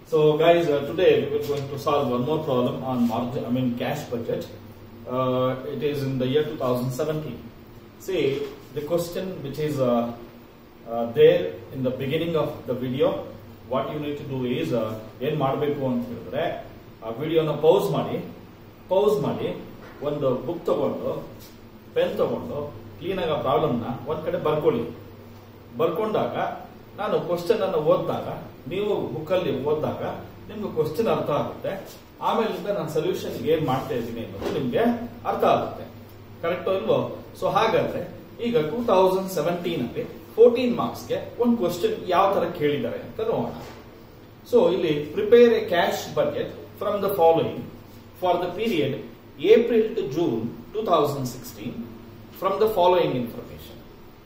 So guys, uh, today we are going to solve one more problem on margin, I mean cash budget. Uh, it is in the year 2017. See, the question which is uh, uh, there in the beginning of the video, what you need to do is uh, ಏನ್ ಮಾಡಬೇಕು ಅಂತ ಹೇಳಿದ್ರೆ ಆ ವಿಡಿಯೋನ pause ಮಾಡಿ pause ಮಾಡಿ ಒಂದು book ತಗೊಂಡು ಪೆನ್ ತಗೊಂಡು ಕ್ಲೀನಾಗಿ ಆ ಪ್ರಾಬ್ಲಮ್ನ ಒಂದ್ ಕಡೆ ಬರ್ಕೊಳ್ಳಿ ಬರ್ಕೊಂಡಾಗ ನಾನು ಕ್ವಶನ್ ಅನ್ನು ಓದಿದಾಗ ನೀವು ಬುಕ್ ಅಲ್ಲಿ ಓದಿದಾಗ ನಿಮ್ಗೆ ಕ್ವಶನ್ ಅರ್ಥ ಆಗುತ್ತೆ ಆಮೇಲಿಂದ ನಾನು ಸೊಲ್ಯೂಷನ್ ಏನ್ ಮಾಡ್ತಾ ಇದ್ದೀನಿ ಅನ್ನೋದು ನಿಮ್ಗೆ ಅರ್ಥ ಆಗುತ್ತೆ ಕರೆಕ್ಟೋ ಇಲ್ವೋ ಸೊ ಹಾಗಾದ್ರೆ ಈಗ ಟೂ ತೌಸಂಡ್ ಸೆವೆಂಟೀನ್ ಅಲ್ಲಿ ಫೋರ್ಟೀನ್ ಮಾರ್ಕ್ಸ್ಗೆ ಒಂದು ಕ್ವಶನ್ ಯಾವ ತರ ಕೇಳಿದ್ದಾರೆ ಅಂತ ನೋಡೋಣ ಸೊ ಇಲ್ಲಿ prepare a cash budget from the following for the period April to June two thousand sixteen from the following information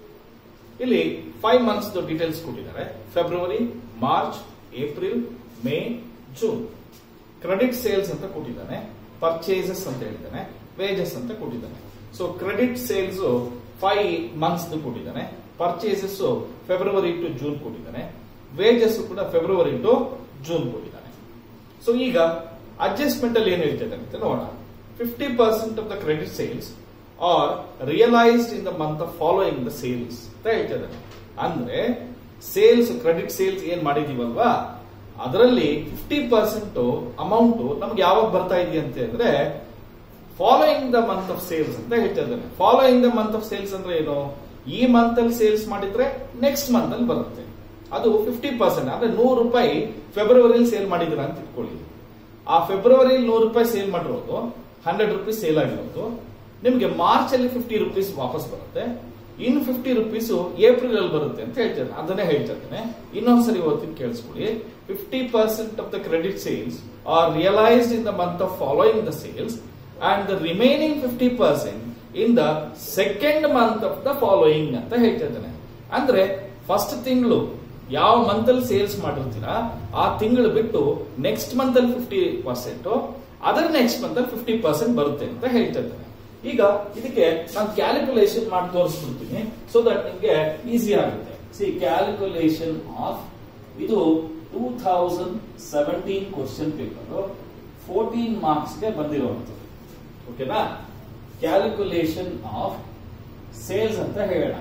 ಇಲ್ಲಿ ಫೈವ್ ಮಂತ್ಸ್ ಡೀಟೇಲ್ಸ್ ಕೊಟ್ಟಿದ್ದಾರೆ February March April May June credit sales ಅಂತ ಕೊಟ್ಟಿದ್ದಾನೆ purchases ಅಂತ ಹೇಳಿದ್ದಾನೆ wages ಅಂತ ಕೊಟ್ಟಿದ್ದಾನೆ so credit sales five months ಕೊಟ್ಟಿದ್ದಾನೆ purchases February to June ಕೊಟ್ಟಿದ್ದಾನೆ ವೇಜಸ್ ಕೂಡ ಫೆಬ್ರವರಿ ಟು ಜೂನ್ ಕೊಟ್ಟಿದ್ದಾನೆ ಸೊ ಈಗ ಅಡ್ಜಸ್ಟ್ಮೆಂಟ್ ಅಲ್ಲಿ ಏನು ಹೇಳ್ತಿದ್ದಾನೆ ಅಂತ ನೋಡೋಣ fifty percent of the credit sales are realised in the month of following the sales ಅಂತ ಹೇಳ್ತಿದ್ದಾನೆ ಅಂದ್ರೆ ಸೇಲ್ಸ್ ಕ್ರೆಡಿಟ್ ಸೇಲ್ಸ್ ಏನ್ ಮಾಡಿದೀವಲ್ವಾ ಅದರಲ್ಲಿ ಫಿಫ್ಟಿ ಪರ್ಸೆಂಟ್ ಅಮೌಂಟ್ ನಮ್ಗೆ ಯಾವಾಗ ಬರ್ತಾ ಇದೆಯಂತೆ ಅಂದ್ರೆ following the month of sales ಅಂತ ಹೇಳ್ತಾ ಇದ್ದಾನೆ following the month of sales ಅಂದ್ರೆ ಏನು ಈ ಮಂತ್ ಅಲ್ಲಿ ಸೇಲ್ಸ್ ಮಾಡಿದ್ರೆ ನೆಕ್ಸ್ಟ್ ಮಂತ್ ಅಲ್ಲಿ ಬರುತ್ತೆ ಅದು ಫಿಫ್ಟಿ ಪರ್ಸೆಂಟ್ ಅಂದ್ರೆ ನೂರು ರೂಪಾಯಿ ಫೆಬ್ರವರಿಲಿ ಸೇಲ್ ಮಾಡಿದ್ರ ಅಂತ ಇಟ್ಕೊಳ್ಳಿ ಆ ಫೆಬ್ರವರಿ ನೂರು ರೂಪಾಯಿ ಸೇಲ್ ಮಾಡಿರೋದು ಹಂಡ್ರೆಡ್ ರುಪೀಸ್ ಸೇಲ್ ಆಗಿರೋದು ನಿಮ್ಗೆ ಮಾರ್ಚ್ ಅಲ್ಲಿ ಫಿಫ್ಟಿ ರುಪೀಸ್ ವಾಪಸ್ ಬರುತ್ತೆ ಇನ್ ಫಿಫ್ಟಿ ರುಪೀಸ್ ಏಪ್ರಿಲ್ ಅಲ್ಲಿ ಬರುತ್ತೆ ಅಂತ ಹೇಳ್ತಾರೆ ಅದನ್ನೇ ಹೇಳ್ತಾ ಇದ್ದೇನೆ ಇನ್ನೊಂದ್ಸರಿ ಓದ್ತೀನಿ ಕೇಳಿಸ್ಕೊಳ್ಳಿ fifty percent of the credit sales are realised in the month of following the sales and the remaining fifty percent in the second month of the following ಅಂತ ಹೇಳ್ತಾ ಇದ್ದಾನೆ ಅಂದ್ರೆ ಫಸ್ಟ್ ತಿಂಗಳು ಯಾವ ಮಂತ್ ಅಲ್ಲಿ ಸೇಲ್ಸ್ ಮಾಡಿರ್ತೀರಾ ಆ ತಿಂಗಳು ಬಿಟ್ಟು ನೆಕ್ಸ್ಟ್ ಮಂತ್ ಅಲ್ಲಿ ಫಿಫ್ಟಿ ಪರ್ಸೆಂಟ್ ಅದರ ನೆಕ್ಸ್ಟ್ ಮಂತ್ ಅಲ್ಲಿ ಫಿಫ್ಟಿ ಪರ್ಸೆಂಟ್ ಬರುತ್ತೆ ಅಂತ ಹೇಳ್ತಾ ಇದ್ದಾನೆ ಈಗ ಇದಕ್ಕೆ ನಾನು ಕ್ಯಾಲ್ಕುಲೇಷನ್ ಮಾಡಿ ತೋರಿಸ್ಬಿಡ್ತೀನಿ ಸೊ ದಟ್ ನಿಮ್ಗೆ ಈಸಿ ಆಗುತ್ತೆ ಸಿ ಕ್ಯಾಲ್ಕುಲೇಷನ್ ಆಫ್ ಇದು two thousand seventeen question paper fourteen ಮಾರ್ಕ್ಸ್ಗೆ ಬಂದಿರುವಂತದ್ದು ಓಕೆನಾ ಕ್ಯಾಲ್ಕುಲೇಷನ್ ಆಫ್ ಸೇಲ್ಸ್ ಅಂತ ಹೇಳೋಣ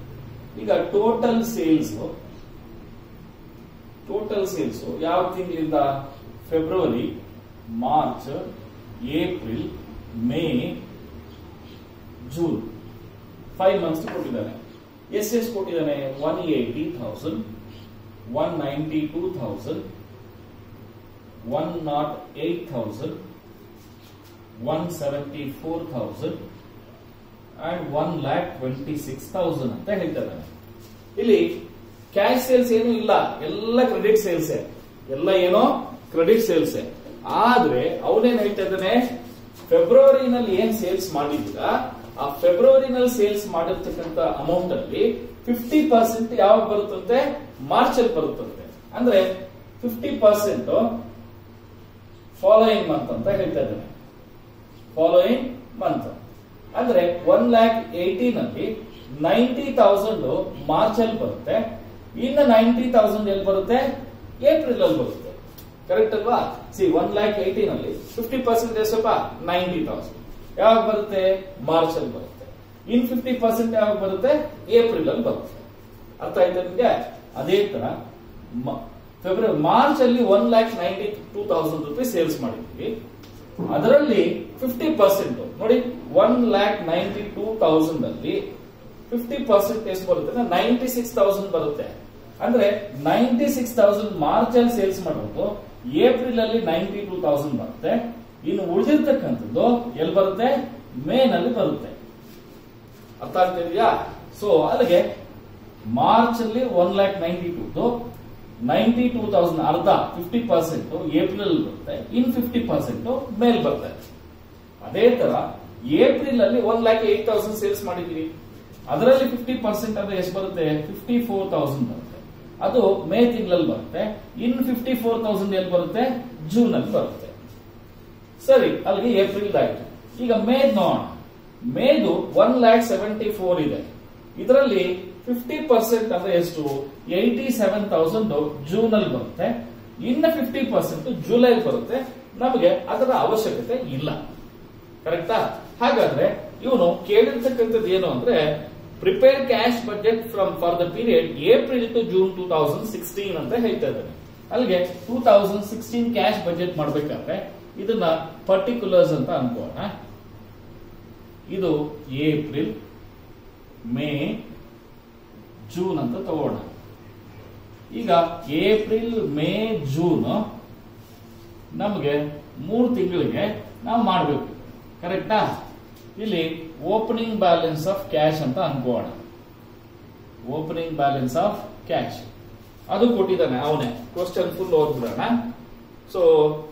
ಈಗ ಟೋಟಲ್ ಸೇಲ್ಸ್ ಟೋಟಲ್ ಸೇಲ್ಸ್ ಯಾವ ತಿಂಗಳಿಂದ February March April May June five months ಕೊಟ್ಟಿದ್ದಾನೆ ಎಸ್ ಎಸ್ ಕೊಟ್ಟಿದ್ದಾನೆ one eighty thousand one ninety two thousand one naught eight thousand one seventy four thousand and one lakh twenty six thousand ಅಂತ ಹೇಳ್ತಾ ಇದ್ದಾನೆ ಇಲ್ಲಿ cash sales ಏನು ಇಲ್ಲ ಎಲ್ಲ credit sales ಎಲ್ಲ ಏನೋ ಕ್ರೆಡಿಟ್ ಸೇಲ್ಸ್ ಆದ್ರೆ ಅವನೇನ್ ಹೇಳ್ತಾ ಇದ್ದಾನೆ ಫೆಬ್ರವರಿನಲ್ಲಿ ಏನ್ ಸೇಲ್ಸ್ ಮಾಡಿದ್ದೀರಾ ಆ ಫೆಬ್ರವರಿನಲ್ಲಿ ಸೇಲ್ಸ್ ಮಾಡಿರ್ತಕ್ಕಂಥ ಅಮೌಂಟ್ ಅಲ್ಲಿ ಫಿಫ್ಟಿ ಪರ್ಸೆಂಟ್ ಯಾವಾಗ ಬರುತ್ತಂತೆ ಮಾರ್ಚ್ ಅಲ್ಲಿ ಬರುತ್ತಂತೆ ಅಂದ್ರೆ ಫಿಫ್ಟಿ ಪರ್ಸೆಂಟ್ ಫಾಲೋಯಿಂಗ್ ಮಂತ್ ಅಂತ ಹೇಳ್ತಾ ಇದ್ದಾನೆ ಫಾಲೋಯಿಂಗ್ ಮಂತ್ ಅಂದ್ರೆ ಒನ್ ಲ್ಯಾಕ್ ಏಟೀನ್ ಅಲ್ಲಿ ನೈಂಟಿ ತೌಸಂಡ್ ಮಾರ್ಚ್ ಅಲ್ಲಿ ಬರುತ್ತೆ ಇನ್ನು ನೈಂಟಿ ತೌಸಂಡ್ ಎಲ್ಲಿ ಬರುತ್ತೆ ಏಪ್ರಿಲ್ ಅಲ್ಲಿ ಬರುತ್ತೆ ಕರೆಕ್ಟ್ ಅಲ್ವಾ ಸಿ ಒನ್ ಲ್ಯಾಕ್ ಏಟೀನ್ ಅಲ್ಲಿ ಫಿಫ್ಟಿ ಪರ್ಸೆಂಟ್ ಸ್ವಲ್ಪ ನೈಂಟಿ ತೌಸಂಡ್ ಯಾವಾಗ ಬರುತ್ತೆ ಮಾರ್ಚ್ ಅಲ್ಲಿ ಬರುತ್ತೆ ಇನ್ ಫಿಫ್ಟಿ ಪರ್ಸೆಂಟ್ ಯಾವಾಗ ಬರುತ್ತೆ ಏಪ್ರಿಲ್ ಅಲ್ಲಿ ಬರುತ್ತೆ ಅರ್ಥ ಆಯ್ತಾ ನಿಮ್ಗೆ ಅದೇ ತರ ಫೆಬ್ರವರಿ ಮಾರ್ಚ್ ಅಲ್ಲಿ one lakh ninety two thousand rupees sales ಮಾಡಿದ್ವಿ ಅದರಲ್ಲಿ ಫಿಫ್ಟಿ ಪರ್ಸೆಂಟ್ ನೋಡಿ one lakh ninety two thousand ಅಲ್ಲಿ ಫಿಫ್ಟಿ ಪರ್ಸೆಂಟ್ ಎಷ್ಟು ಬರುತ್ತೆ ನೈಂಟಿ ಸಿಕ್ಸ್ ತೌಸಂಡ್ ಬರುತ್ತೆ ಅಂದ್ರೆ ನೈಂಟಿ ಸಿಕ್ಸ್ ತೌಸಂಡ್ ಮಾರ್ಚ್ ಅಲ್ಲಿ ಸೇಲ್ಸ್ ಮಾಡೋದು ಏಪ್ರಿಲ್ ಅಲ್ಲಿ ನೈಂಟಿ ಟೂ ತೌಸಂಡ್ ಬರುತ್ತೆ ಇನ್ನು ಉಳಿದಿರ್ತಕ್ಕಂಥದ್ದು ಎಲ್ಲಿ ಬರುತ್ತೆ ಮೇ ನಲ್ಲಿ ಬರುತ್ತೆ ಅರ್ಥ ಆಗ್ತಿದೆಯಾ ಸೊ ಅಲ್ಲಿಗೆ ಮಾರ್ಚ್ ಅಲ್ಲಿ one lakh ninety two ninety two thousand ಅರ್ಧ ಫಿಫ್ಟಿ ಪರ್ಸೆಂಟ್ ಏಪ್ರಿಲ್ ಬರುತ್ತೆ ಇನ್ ಫಿಫ್ಟಿ ಪರ್ಸೆಂಟ್ ಮೇಲ್ ಬರುತ್ತೆ ಅದೇ ತರ ಏಪ್ರಿಲ್ ಅಲ್ಲಿ one lakh eight thousand sales ಮಾಡಿದೀವಿ ಅದರಲ್ಲಿ ಫಿಫ್ಟಿ ಪರ್ಸೆಂಟ್ ಅಂದ್ರೆ ಎಷ್ಟು ಬರುತ್ತೆ ಫಿಫ್ಟಿ ಫೋರ್ ತೌಸಂಡ್ ಬರುತ್ತೆ ಅದು ಮೇ ತಿಂಗಳಲ್ಲಿ ಬರುತ್ತೆ ಇನ್ ಫಿಫ್ಟಿ ಫೋರ್ ತೌಸಂಡ್ ಎಲ್ಲಿ ಬರುತ್ತೆ ಜೂನ್ ಅಲ್ಲಿ ಬರುತ್ತೆ ಸರಿ ಅಲ್ಲಿಗೆ ಏಪ್ರಿಲ್ ಆಯ್ತು ಈಗ ಮೇದ್ ನೋಡೋಣ ಮೇದು ಒನ್ ಲ್ಯಾಕ್ ಸೆವೆಂಟಿ ಫೋರ್ ಇದೆ ಇದರಲ್ಲಿ ಫಿಫ್ಟಿ ಪರ್ಸೆಂಟ್ ಅಂದ್ರೆ ಎಷ್ಟು ಏಯ್ಟಿ ಸೆವೆನ್ ತೌಸಂಡ್ ಜೂನ್ ಅಲ್ಲಿ ಬರುತ್ತೆ ಇನ್ನ ಫಿಫ್ಟಿ ಪರ್ಸೆಂಟ್ ಜುಲೈ ಬರುತ್ತೆ ನಮಗೆ ಅದರ ಅವಶ್ಯಕತೆ ಇಲ್ಲ ಕರೆಕ್ಟಾ ಹಾಗಾದ್ರೆ ಇವನು ಕೇಳಿರ್ತಕ್ಕಂಥದ್ದು ಏನು ಅಂದ್ರೆ prepare cash budget from for the period April to June two thousand sixteen ಅಂತ ಹೇಳ್ತಾ ಇದ್ದಾನೆ ಅಲ್ಲಿಗೆ two thousand sixteen cash budget ಮಾಡ್ಬೇಕಾದ್ರೆ ಇದನ್ನ ಪರ್ಟಿಕ್ಯುಲರ್ಸ್ ಅಂತ ಅನ್ಕೋಣ ಇದು ಏಪ್ರಿಲ್ ಮೇ ಜೂನ್ ಅಂತ ತಗೋಣ ಈಗ ಏಪ್ರಿಲ್ ಮೇ ಜೂನ್ ನಮಗೆ ಮೂರು ತಿಂಗಳಿಗೆ ನಾವು ಮಾಡಬೇಕು ಕರೆಕ್ಟಾ ಇಲ್ಲಿ ಓಪನಿಂಗ್ ಬ್ಯಾಲೆನ್ಸ್ ಆಫ್ ಕ್ಯಾಶ್ ಅಂತ ಅನ್ಕೋಣ ಓಪನಿಂಗ್ ಬ್ಯಾಲೆನ್ಸ್ ಆಫ್ ಕ್ಯಾಶ್ ಅದು ಕೊಟ್ಟಿದ್ದಾನೆ ಅವನೇ ಕ್ವಶನ್ ಫುಲ್ ಓದ್ಬಿಡೋಣ so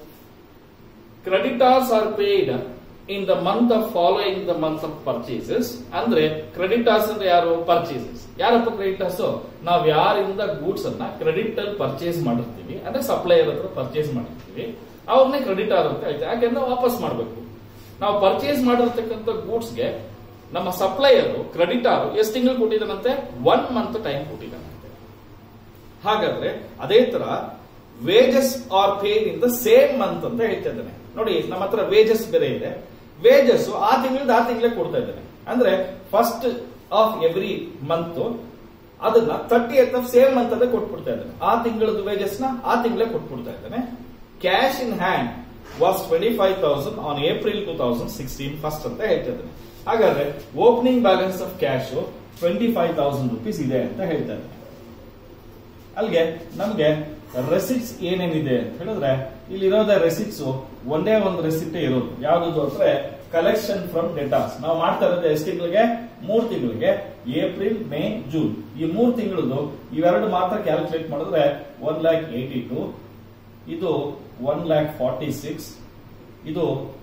creditors are paid in the month of following the month of purchases ಅಂದ್ರೆ ಕ್ರೆಡಿಟಾರ್ಸ್ ಅಂದ್ರೆ ಯಾರು ಪರ್ಚೇಸಸ್ ಯಾರಪ್ಪ ಕ್ರೆಡಿಟಾರ್ಸ್ ನಾವು ಯಾರಿಂದ ಗೂಡ್ಸ್ ಅನ್ನ ಕ್ರೆಡಿಟ್ ಅಲ್ಲಿ ಪರ್ಚೇಸ್ ಮಾಡಿರ್ತೀವಿ ಅಂದ್ರೆ ಸಪ್ಲೈಯರ್ ಹತ್ರ ಪರ್ಚೇಸ್ ಮಾಡಿರ್ತೀವಿ ಅವ್ರನ್ನೇ ಕ್ರೆಡಿಟಾರ್ ಅಂತ ಹೇಳ್ತೀವಿ ಯಾಕೆಂದ್ರೆ ವಾಪಸ್ ಮಾಡಬೇಕು ನಾವು ಪರ್ಚೇಸ್ ಮಾಡಿರ್ತಕ್ಕಂಥ ಗೂಡ್ಸ್ಗೆ ನಮ್ಮ ಸಪ್ಲೈಯರ್ ಕ್ರೆಡಿಟಾರ್ ಎಷ್ಟು ತಿಂಗಳು ಕೊಟ್ಟಿದ್ದಾನಂತೆ ಒನ್ ಮಂತ್ ಟೈಮ್ ಕೊಟ್ಟಿದ್ದಾನಂತೆ ಹಾಗಾದ್ರೆ ಅದೇ ತರ wages are paid in the same month ಅಂತ ಹೇಳ್ತಾ ಇದ್ದಾನೆ ನೋಡಿ ನಮ್ಮ ಹತ್ರ ವೇಜಸ್ ಬೇರೆ ಇದೆ ವೇಜಸ್ ಆ ತಿಂಗಳಿಂದ ಆ ತಿಂಗಳೇ ಕೊಡ್ತಾ ಇದ್ದಾನೆ ಅಂದ್ರೆ ಫಸ್ಟ್ ಆಫ್ ಎವ್ರಿ ಮಂತ್ ಅದನ್ನ thirtieth of same month ಅಲ್ಲೇ ಕೊಟ್ಬಿಡ್ತಾ ಇದ್ದಾನೆ ಆ ತಿಂಗಳದ ವೇಜಸ್ ನ ಆ ತಿಂಗಳೇ ಕೊಟ್ಬಿಡ್ತಾ ಇದ್ದಾನೆ cash in hand was twenty five thousand on April two thousand sixteen first ಅಂತ ಹೇಳ್ತಾ ಇದ್ದಾನೆ ಹಾಗಾದ್ರೆ opening balance of cash twenty five thousand rupees ಇದೆ ಅಂತ ಹೇಳ್ತಾ ಇದ್ದಾನೆ ಅಲ್ಲಿಗೆ ನಮ್ಗೆ ರೆಸಿಟ್ಸ್ ಏನೇನಿದೆ ಅಂತ ಹೇಳಿದ್ರೆ ಇಲ್ಲಿ ಇರೋದ ರೆಸಿಟ್ಸ್ ಒಂದೇ ಒಂದು ರೆಸಿಪ್ಟ್ ಇರೋದು ಯಾವ್ದು ಅಂದ್ರೆ ಕಲೆಕ್ಷನ್ ಫ್ರಮ್ ಡೆಟಾಸ್ ನಾವು ಮಾಡ್ತಾ ಇರೋದು ಎಷ್ಟು ತಿಂಗಳಿಗೆ ಮೂರ್ ತಿಂಗಳಿಗೆ ಏಪ್ರಿಲ್ ಮೇ ಜೂನ್ ಈ ಮೂರ್ ತಿಂಗಳದು ಇವೆರಡು ಮಾತ್ರ ಕ್ಯಾಲ್ಕುಲೇಟ್ ಮಾಡಿದ್ರೆ ಒನ್ ಲ್ಯಾಕ್ ಏಟಿ ಟು ಇದು ಒನ್ ಲ್ಯಾಕ್ ಫಾರ್ಟಿ ಸಿಕ್ಸ್ ಇದು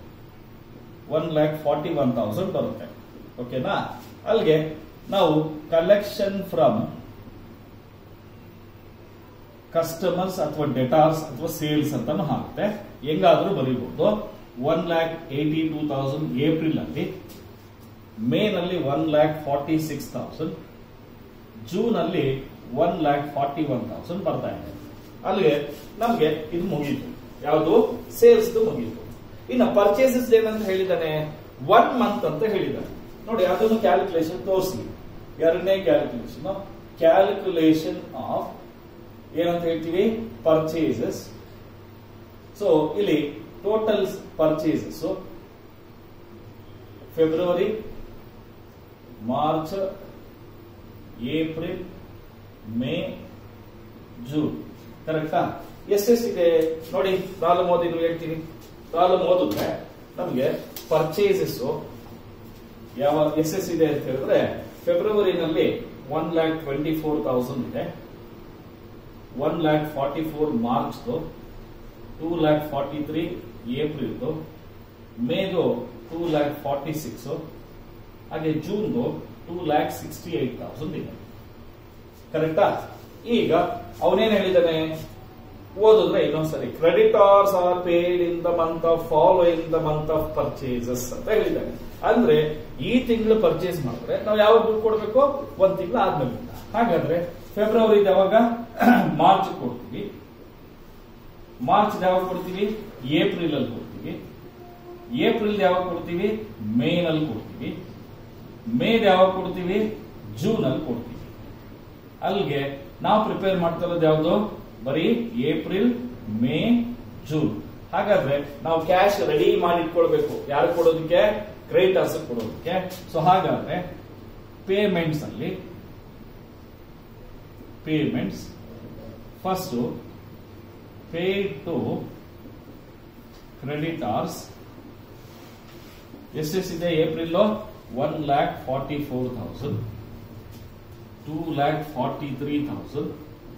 one lakh forty one thousand ಬರುತ್ತೆ ಓಕೆನಾ ಅಲ್ಲಿಗೆ ನಾವು ಕಲೆಕ್ಷನ್ ಫ್ರಮ್ ಕಸ್ಟಮರ್ಸ್ ಅಥವಾ ಡೆಟಾರ್ಸ್ ಅಥವಾ ಸೇಲ್ಸ್ ಅಂತಾನು ಹಾಕುತ್ತೆ ಹೆಂಗಾದ್ರೂ ಬರೀಬಹುದು one lakh eighty two thousand April ಅಲ್ಲಿ ಮೇ ನಲ್ಲಿ one lakh forty six thousand June ಅಲ್ಲಿ one lakh forty one thousand ಬರ್ತಾ ಇದೆ ಅಲ್ಲಿಗೆ ನಮ್ಗೆ ಇದು ಮುಗೀತು ಯಾವುದು ಸೇಲ್ಸ್ ಮುಗೀತು ಇನ್ನು ಪರ್ಚೇಸಸ್ ಏನಂತ ಹೇಳಿದಾನೆ ಒನ್ ಮಂತ್ ಅಂತ ಹೇಳಿದ್ದಾನೆ ನೋಡಿ ಅದನ್ನು ಕ್ಯಾಲ್ಕುಲೇಷನ್ ತೋರಿಸಿ ಎರಡನೇ ಕ್ಯಾಲ್ಕುಲೇಷನ್ ಕ್ಯಾಲ್ಕುಲೇಷನ್ ಆಫ್ ಏನಂತ ಹೇಳ್ತೀವಿ ಪರ್ಚೇಸಸ್ ಸೊ ಇಲ್ಲಿ total purchases February March April May June ಕರೆಕ್ಟಾ ಎಷ್ಟೆಷ್ಟಿದೆ ನೋಡಿ ಪ್ರಾಬ್ಲಮ್ ಓದಿ ನೀವು ಹೇಳ್ತೀನಿ ಪ್ರಾಬ್ಲಮ್ ಓದಿದ್ರೆ ನಮಗೆ ಪರ್ಚೇಸಸ್ ಯಾವ ಎಷ್ಟೆಷ್ಟಿದೆ ಅಂತ ಹೇಳಿದ್ರೆ ಫೆಬ್ರವರಿನಲ್ಲಿ one lakh twenty four thousand ಇದೆ one lakh forty four March two lakh forty three ಏಪ್ರಿಲ್ದು ಮೇದು ಟೂ ಲ್ಯಾಕ್ ಫಾರ್ಟಿ ಸಿಕ್ಸ್ ಹಾಗೆ ಜೂನ್ದು two lakh sixty eight thousand ಇದೆ ಕರೆಕ್ಟಾ ಈಗ ಅವನೇನ್ ಹೇಳಿದಾನೆ ಓದಿದ್ರೆ ಇನ್ನೊಂದ್ಸರಿ creditors are paid in the month of following the month of purchases ಅಂತ ಹೇಳಿದ್ದಾನೆ ಅಂದ್ರೆ ಈ ತಿಂಗಳು ಪರ್ಚೇಸ್ ಮಾಡಿದ್ರೆ ನಾವು ಯಾವಾಗ ದುಡ್ಡು ಕೊಡಬೇಕು ಒಂದ್ ತಿಂಗಳು ಆದ್ಮೇಲೆ ಹಾಗಾದ್ರೆ ಫೆಬ್ರವರಿ ಯಾವಾಗ ಮಾರ್ಚ್ ಕೊಡ್ತೀವಿ ಮಾರ್ಚ್ ಯಾವಾಗ ಕೊಡ್ತೀವಿ ಏಪ್ರಿಲ್ ಅಲ್ಲಿ ಕೊಡ್ತೀವಿ ಏಪ್ರಿಲ್ ಯಾವಾಗ ಕೊಡ್ತೀವಿ ಮೇ ನಲ್ಲಿ ಕೊಡ್ತೀವಿ ಮೇ ಯಾವಾಗ ಕೊಡ್ತೀವಿ ಜೂನ್ ಅಲ್ಲಿ ಕೊಡ್ತೀವಿ ಅಲ್ಲಿಗೆ ನಾವು ಪ್ರಿಪೇರ್ ಮಾಡ್ತಾ ಇರೋದು ಯಾವುದು ಬರೀ ಏಪ್ರಿಲ್ ಮೇ ಜೂನ್ ಹಾಗಾದ್ರೆ ನಾವು ಕ್ಯಾಶ್ ರೆಡಿ ಮಾಡಿ ಇಟ್ಕೊಳ್ಬೇಕು ಯಾರು ಕೊಡೋದಕ್ಕೆ ಕ್ರೆಡಿಟರ್ಸ್ ಕೊಡೋದಕ್ಕೆ ಸೊ ಹಾಗಾದ್ರೆ ಪೇಮೆಂಟ್ಸ್ ಅಲ್ಲಿ payments first paid to creditors ಎಷ್ಟೆಷ್ಟಿದೆ April one lakh forty four thousand two lakh forty three thousand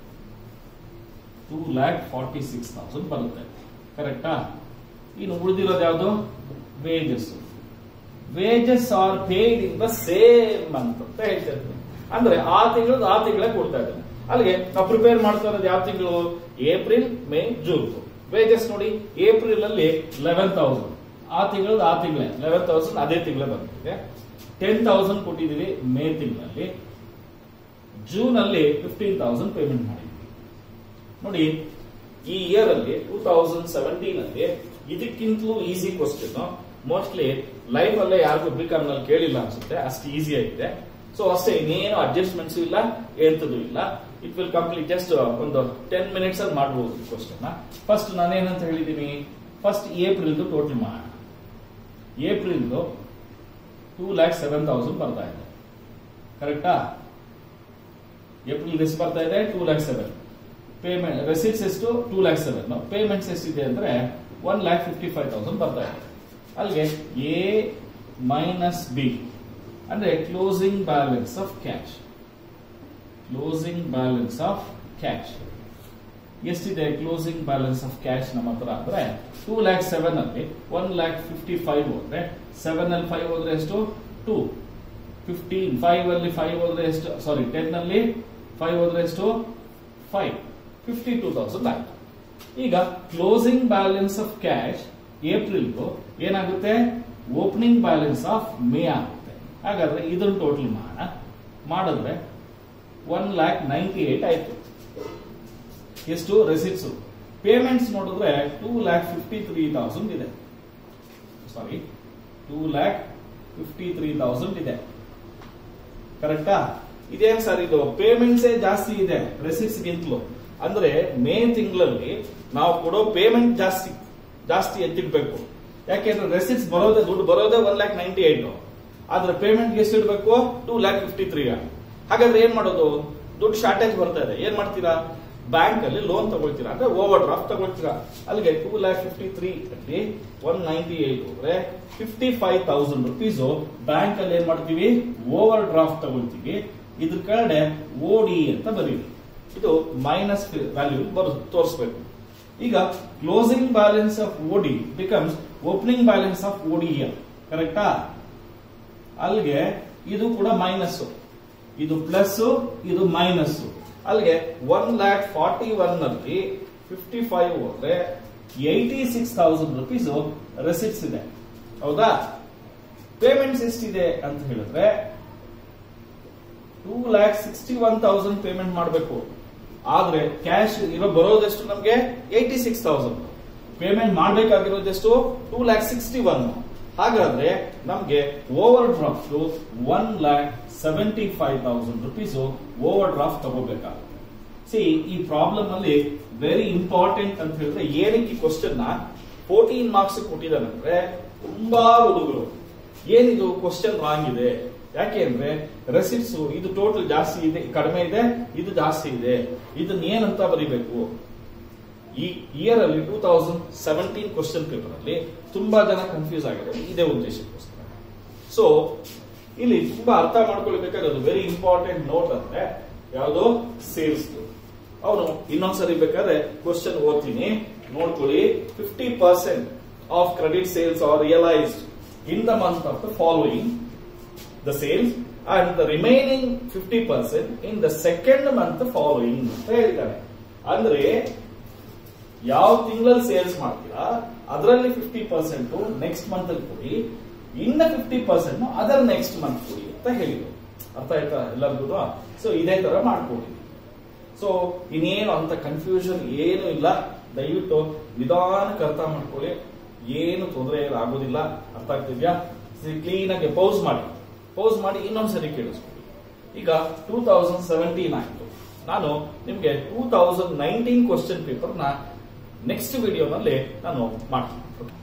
two lakh forty six thousand ಬರುತ್ತೆ ಕರೆಕ್ಟಾ ಇನ್ನು ಉಳಿದಿರೋದು ಯಾವುದು wages wages are paid in the same month ಅಂತ ಹೇಳ್ತಾ ಇದ್ದೀನಿ ಅಂದ್ರೆ ಆ ತಿಂಗಳು ಆ ತಿಂಗಳೇ ಕೊಡ್ತಾ ಇದ್ದಾನೆ ಅಲ್ಲಿಗೆ ನಾವು ಪ್ರಿಪೇರ್ ಮಾಡ್ತಾ ಇರೋದು ಯಾವ ತಿಂಗಳು ಏಪ್ರಿಲ್ ಮೇ ಜೂನ್ ವೇಜಸ್ ನೋಡಿ ಏಪ್ರಿಲ್ ಅಲ್ಲಿ ಲೆವೆನ್ ತೌಸಂಡ್ ಆ ತಿಂಗಳದ್ದು ಆ ತಿಂಗಳೇ ಲೆವೆನ್ ತೌಸಂಡ್ ಅದೇ ತಿಂಗಳೇ ಬಂದಿದೆ ಟೆನ್ ತೌಸಂಡ್ ಕೊಟ್ಟಿದ್ದೀವಿ ಮೇ ತಿಂಗಳಲ್ಲಿ ಜೂನ್ ಅಲ್ಲಿ ಫಿಫ್ಟೀನ್ ತೌಸಂಡ್ ಪೇಮೆಂಟ್ ಮಾಡಿದ್ವಿ ನೋಡಿ ಈ ಇಯರ್ ಅಲ್ಲಿ ಟೂ ತೌಸಂಡ್ ಸೆವೆಂಟೀನ್ ಅಲ್ಲಿ ಇದಕ್ಕಿಂತಲೂ ಈಸಿ ಕ್ವಶನ್ ಮೋಸ್ಟ್ಲಿ ಲೈಫ್ ಅಲ್ಲೇ ಯಾರಿಗೂ ಬಿಕಾಮ್ ನಲ್ಲಿ ಕೇಳಿಲ್ಲ ಅನ್ಸುತ್ತೆ ಅಷ್ಟು ಈಸಿ ಆಗಿದೆ ಸೊ ಅಷ್ಟೇ ಇನ್ನೇನು ಅಡ್ಜಸ್ಟ್ಮೆಂಟ್ಸ್ ಇಲ್ಲ ಎಂತದ್ದು ಇಲ್ಲ ಇಟ್ ವಿಲ್ ಕಂಪ್ಲೀಟ್ ಜಸ್ಟ್ ಒಂದು ಟೆನ್ ಮಿನಿಟ್ಸ್ ಅಲ್ಲಿ ಮಾಡಬಹುದು ಕ್ವಶನ್ ಫಸ್ಟ್ ನಾನೇನಂತ ಹೇಳಿದ್ದೀನಿ ಫಸ್ಟ್ ಏಪ್ರಿಲ್ ಟೋಟಲ್ ಮಾಡೋಣ April two lakh seven thousand ಬರ್ತಾ ಇದೆ ಕರೆಕ್ಟಾ ಏಪ್ರಿಲ್ ಎಷ್ಟು ಬರ್ತಾ ಇದೆ two lakh seven payment receipts ಎಷ್ಟು ಟೂ ಲ್ಯಾಕ್ ಸೆವೆನ್ ಪೇಮೆಂಟ್ಸ್ ಎಷ್ಟಿದೆ ಅಂದ್ರೆ one lakh fifty five thousand ಬರ್ತಾ ಇದೆ ಅಲ್ಲಿಗೆ ಎ ಮೈನಸ್ ಬಿ ಅಂದ್ರೆ closing balance of cash closing balance of cash ಎಷ್ಟಿದೆ ಕ್ಲೋಸಿಂಗ್ ಬ್ಯಾಲೆನ್ಸ್ ಆಫ್ ಕ್ಯಾಶ್ ನಮ್ಮ ಹತ್ರ ಅಂದ್ರೆ ಟೂ ಲ್ಯಾಕ್ ಸೆವೆನ್ ಅಲ್ಲಿ ಒನ್ ಲ್ಯಾಕ್ ಫಿಫ್ಟಿ ಫೈವ್ ಹೋದ್ರೆ ಸೆವೆನ್ ಅಲ್ಲಿ ಫೈವ್ ಹೋದ್ರೆ ಎಷ್ಟು ಟೂ ಫಿಫ್ಟೀನ್ ಫೈವ್ ಅಲ್ಲಿ ಫೈವ್ ಹೋದ್ರೆ ಎಷ್ಟು ಸಾರಿ ಟೆನ್ ಅಲ್ಲಿ ಫೈವ್ ಹೋದ್ರೆ ಎಷ್ಟು ಫೈವ್ ಫಿಫ್ಟಿ ಟೂ ತೌಸಂಡ್ ಆಯ್ತು ಈಗ closing balance of cash April ಏನಾಗುತ್ತೆ ಓಪನಿಂಗ್ ಬ್ಯಾಲೆನ್ಸ್ ಆಫ್ ಮೇ ಆಗುತ್ತೆ ಹಾಗಾದ್ರೆ ಇದನ್ನ ಟೋಟಲ್ ಮಾಡೋಣ ಮಾಡಿದ್ರೆ ಒನ್ ಲ್ಯಾಕ್ ನೈಂಟಿ ಏಟ್ ಆಯ್ತು ಎಷ್ಟು ರೆಸಿಟ್ಸ್ ಪೇಮೆಂಟ್ಸ್ ನೋಡಿದ್ರೆ two lakh fifty three thousand ಇದೆ sorry two lakh fifty three thousand ಇದೆ ಕರೆಕ್ಟಾ ಇದೇನ್ ಸರ್ ಇದು ಪೇಮೆಂಟ್ಸ್ ಜಾಸ್ತಿ ಇದೆ ರೆಸಿಟ್ಸ್ ಗಿಂತಲೂ ಅಂದ್ರೆ ಮೇ ತಿಂಗಳಲ್ಲಿ ನಾವು ಕೊಡೋ ಪೇಮೆಂಟ್ ಜಾಸ್ತಿ ಜಾಸ್ತಿ ಎತ್ತಿಡ್ಬೇಕು ಯಾಕೆಂದ್ರೆ ರೆಸಿಟ್ಸ್ ಬರೋದೇ ದುಡ್ಡು ಬರೋದೇ ಒನ್ ಲ್ಯಾಕ್ ನೈಂಟಿ ಏಟ್ ಆದ್ರೆ ಪೇಮೆಂಟ್ ಎಷ್ಟು ಇಡಬೇಕು ಟೂ ಲ್ಯಾಕ್ ಫಿಫ್ಟಿ ತ್ರೀ ಹಾಗಾದ್ರೆ ಏನ್ ಮಾಡೋದು ದುಡ್ಡು ಶಾರ್ಟೇಜ್ ಬರ್ತಾ ಇದೆ ಏನ್ ಮಾಡ್ತೀರಾ ಬ್ಯಾಂಕ್ ಅಲ್ಲಿ ಲೋನ್ ತಗೊಳ್ತೀರಾ ಅಂದ್ರೆ ಓವರ್ ಡ್ರಾಫ್ಟ್ ತಗೊಳ್ತೀರಾ ಅಲ್ಲಿಗೆ ಟೂ ಲ್ಯಾಕ್ ಫಿಫ್ಟಿ ತ್ರೀ ಅಲ್ಲಿ ಒನ್ ನೈಂಟಿ ಏಟ್ ಹೋದ್ರೆ fifty five thousand rupees bank ಅಲ್ಲಿ ಏನ್ ಮಾಡ್ತೀವಿ ಓವರ್ ಡ್ರಾಫ್ಟ್ ತಗೊಳ್ತೀವಿ ಇದ್ರ ಕೆಳಗಡೆ ಓಡಿ ಅಂತ ಬರೀವಿ ಇದು ಮೈನಸ್ ವ್ಯಾಲ್ಯೂ ಬರು ತೋರಿಸ್ಬೇಕು ಈಗ closing balance of OD becomes opening balance of ಓಡಿಎಂ ಕರೆಕ್ಟಾ ಅಲ್ಲಿಗೆ ಇದು ಕೂಡ ಮೈನಸ್ ಇದು ಪ್ಲಸ್ ಇದು ಮೈನಸ್ ಅಲ್ಲಿಗೆ ಒನ್ ಲ್ಯಾಕ್ ಫಾರ್ಟಿ ಒನ್ ನಲ್ಲಿ ಫಿಫ್ಟಿ ಫೈವ್ ಹೋದ್ರೆ eighty six thousand rupees receipts ಇದೆ ಹೌದಾ ಪೇಮೆಂಟ್ಸ್ ಎಷ್ಟಿದೆ ಅಂತ ಹೇಳಿದ್ರೆ two lakh sixty one thousand payment ಮಾಡಬೇಕು ಆದ್ರೆ ಕ್ಯಾಶ್ ಇರೋ ಬರೋದೆಷ್ಟು ನಮಗೆ ಏಯ್ಟಿ ಸಿಕ್ಸ್ ತೌಸಂಡ್ ಪೇಮೆಂಟ್ ಮಾಡಬೇಕಾಗಿರೋದೆಷ್ಟು ಟೂ ಲ್ಯಾಕ್ ಸಿಕ್ಸ್ಟಿ ಒನ್ ಹಾಗಾದ್ರೆ ನಮ್ಗೆ overdraft one lakh seventy five thousand rupees overdraft ತಗೋಬೇಕಾಗುತ್ತೆ ಸಿ ಈ ಪ್ರಾಬ್ಲಮ್ ಅಲ್ಲಿ ವೆರಿ ಇಂಪಾರ್ಟೆಂಟ್ ಅಂತ ಹೇಳಿದ್ರೆ ಏನಕ್ಕೆ ಈ ಕ್ವಶನ್ ನ ಫೋರ್ಟೀನ್ ಮಾರ್ಕ್ಸ್ ಕೊಟ್ಟಿದ್ದಾನಂದ್ರೆ ತುಂಬಾ ಹುಡುಗರು ಏನಿದು ಕ್ವಶನ್ ರಾಂಗ್ ಇದೆ ಯಾಕೆ ಅಂದ್ರೆ ರೆಸಿಟ್ಸ್ ಇದು ಟೋಟಲ್ ಜಾಸ್ತಿ ಇದೆ ಕಡಿಮೆ ಇದೆ ಇದು ಜಾಸ್ತಿ ಇದೆ ಇದನ್ನ ಏನಂತ ಬರೀಬೇಕು ಈ ಇಯರ್ ಅಲ್ಲಿ two thousand seventeen question paper ಅಲ್ಲಿ ತುಂಬಾ ಜನ ಕನ್ಫ್ಯೂಸ್ ಆಗಿದೆ ಇದೇ ಉದ್ದೇಶಕ್ಕೋಸ್ಕರ ಸೊ ಇಲ್ಲಿ ತುಂಬಾ ಅರ್ಥ ಮಾಡ್ಕೊಳ್ಬೇಕಾದ್ರೆ ವೆರಿ ಇಂಪಾರ್ಟೆಂಟ್ ನೋಟ್ ಅಂದ್ರೆ ಯಾವುದು ಸೇಲ್ಸ್ ಅವನು ಇನ್ನೊಂದ್ಸರಿ ಬೇಕಾದ್ರೆ ಕ್ವಶನ್ ಓದ್ತೀನಿ ನೋಡ್ಕೊಳ್ಳಿ fifty percent of credit sales are realised in the month of the following the sales and the remaining fifty percent in the second month following ಅಂತ ಹೇಳಿದ್ದಾರೆ ಅಂದ್ರೆ ಯಾವ ತಿಂಗಳಲ್ಲಿ ಸೇಲ್ಸ್ ಮಾಡ್ತೀರಾ ಅದರಲ್ಲಿ ಫಿಫ್ಟಿ ಪರ್ಸೆಂಟ್ ನೆಕ್ಸ್ಟ್ ಮಂತ್ ಅಲ್ಲಿ ಕೊಡಿ ಇನ್ನ fifty percent other next month ಕೊಡಿ ಅಂತ ಹೇಳಿದ್ರು ಅರ್ಥ ಆಯ್ತಾ ಎಲ್ಲರಿಗೂ ಸೊ ಇದೇ ತರ ಮಾಡ್ಕೊಡಿ ಸೊ ಇನ್ನೇನು ಅಂತ ಕನ್ಫ್ಯೂಷನ್ ಏನು ಇಲ್ಲ ದಯವಿಟ್ಟು ನಿಧಾನಕ್ಕೆ ಅರ್ಥ ಮಾಡ್ಕೊಳ್ಳಿ ಏನು ತೊಂದರೆ ಆಗೋದಿಲ್ಲ ಅರ್ಥ ಆಗ್ತಿದ್ಯಾ ಕ್ಲೀನ್ ಆಗಿ ಪೌಸ್ ಮಾಡಿ ಪೌಸ್ ಮಾಡಿ ಇನ್ನೊಂದ್ಸರಿ ಕೇಳಿಸ್ಕೊಳ್ಳಿ ಈಗ ಟೂ ತೌಸಂಡ್ ಸೆವೆಂಟೀನ್ ಆಯ್ತು ನಾನು ನಿಮ್ಗೆ two thousand nineteen question paper ನ ನೆಕ್ಸ್ಟ್ ವಿಡಿಯೋನಲ್ಲಿ ನಾನು ಮಾಡ್ತೀನಿ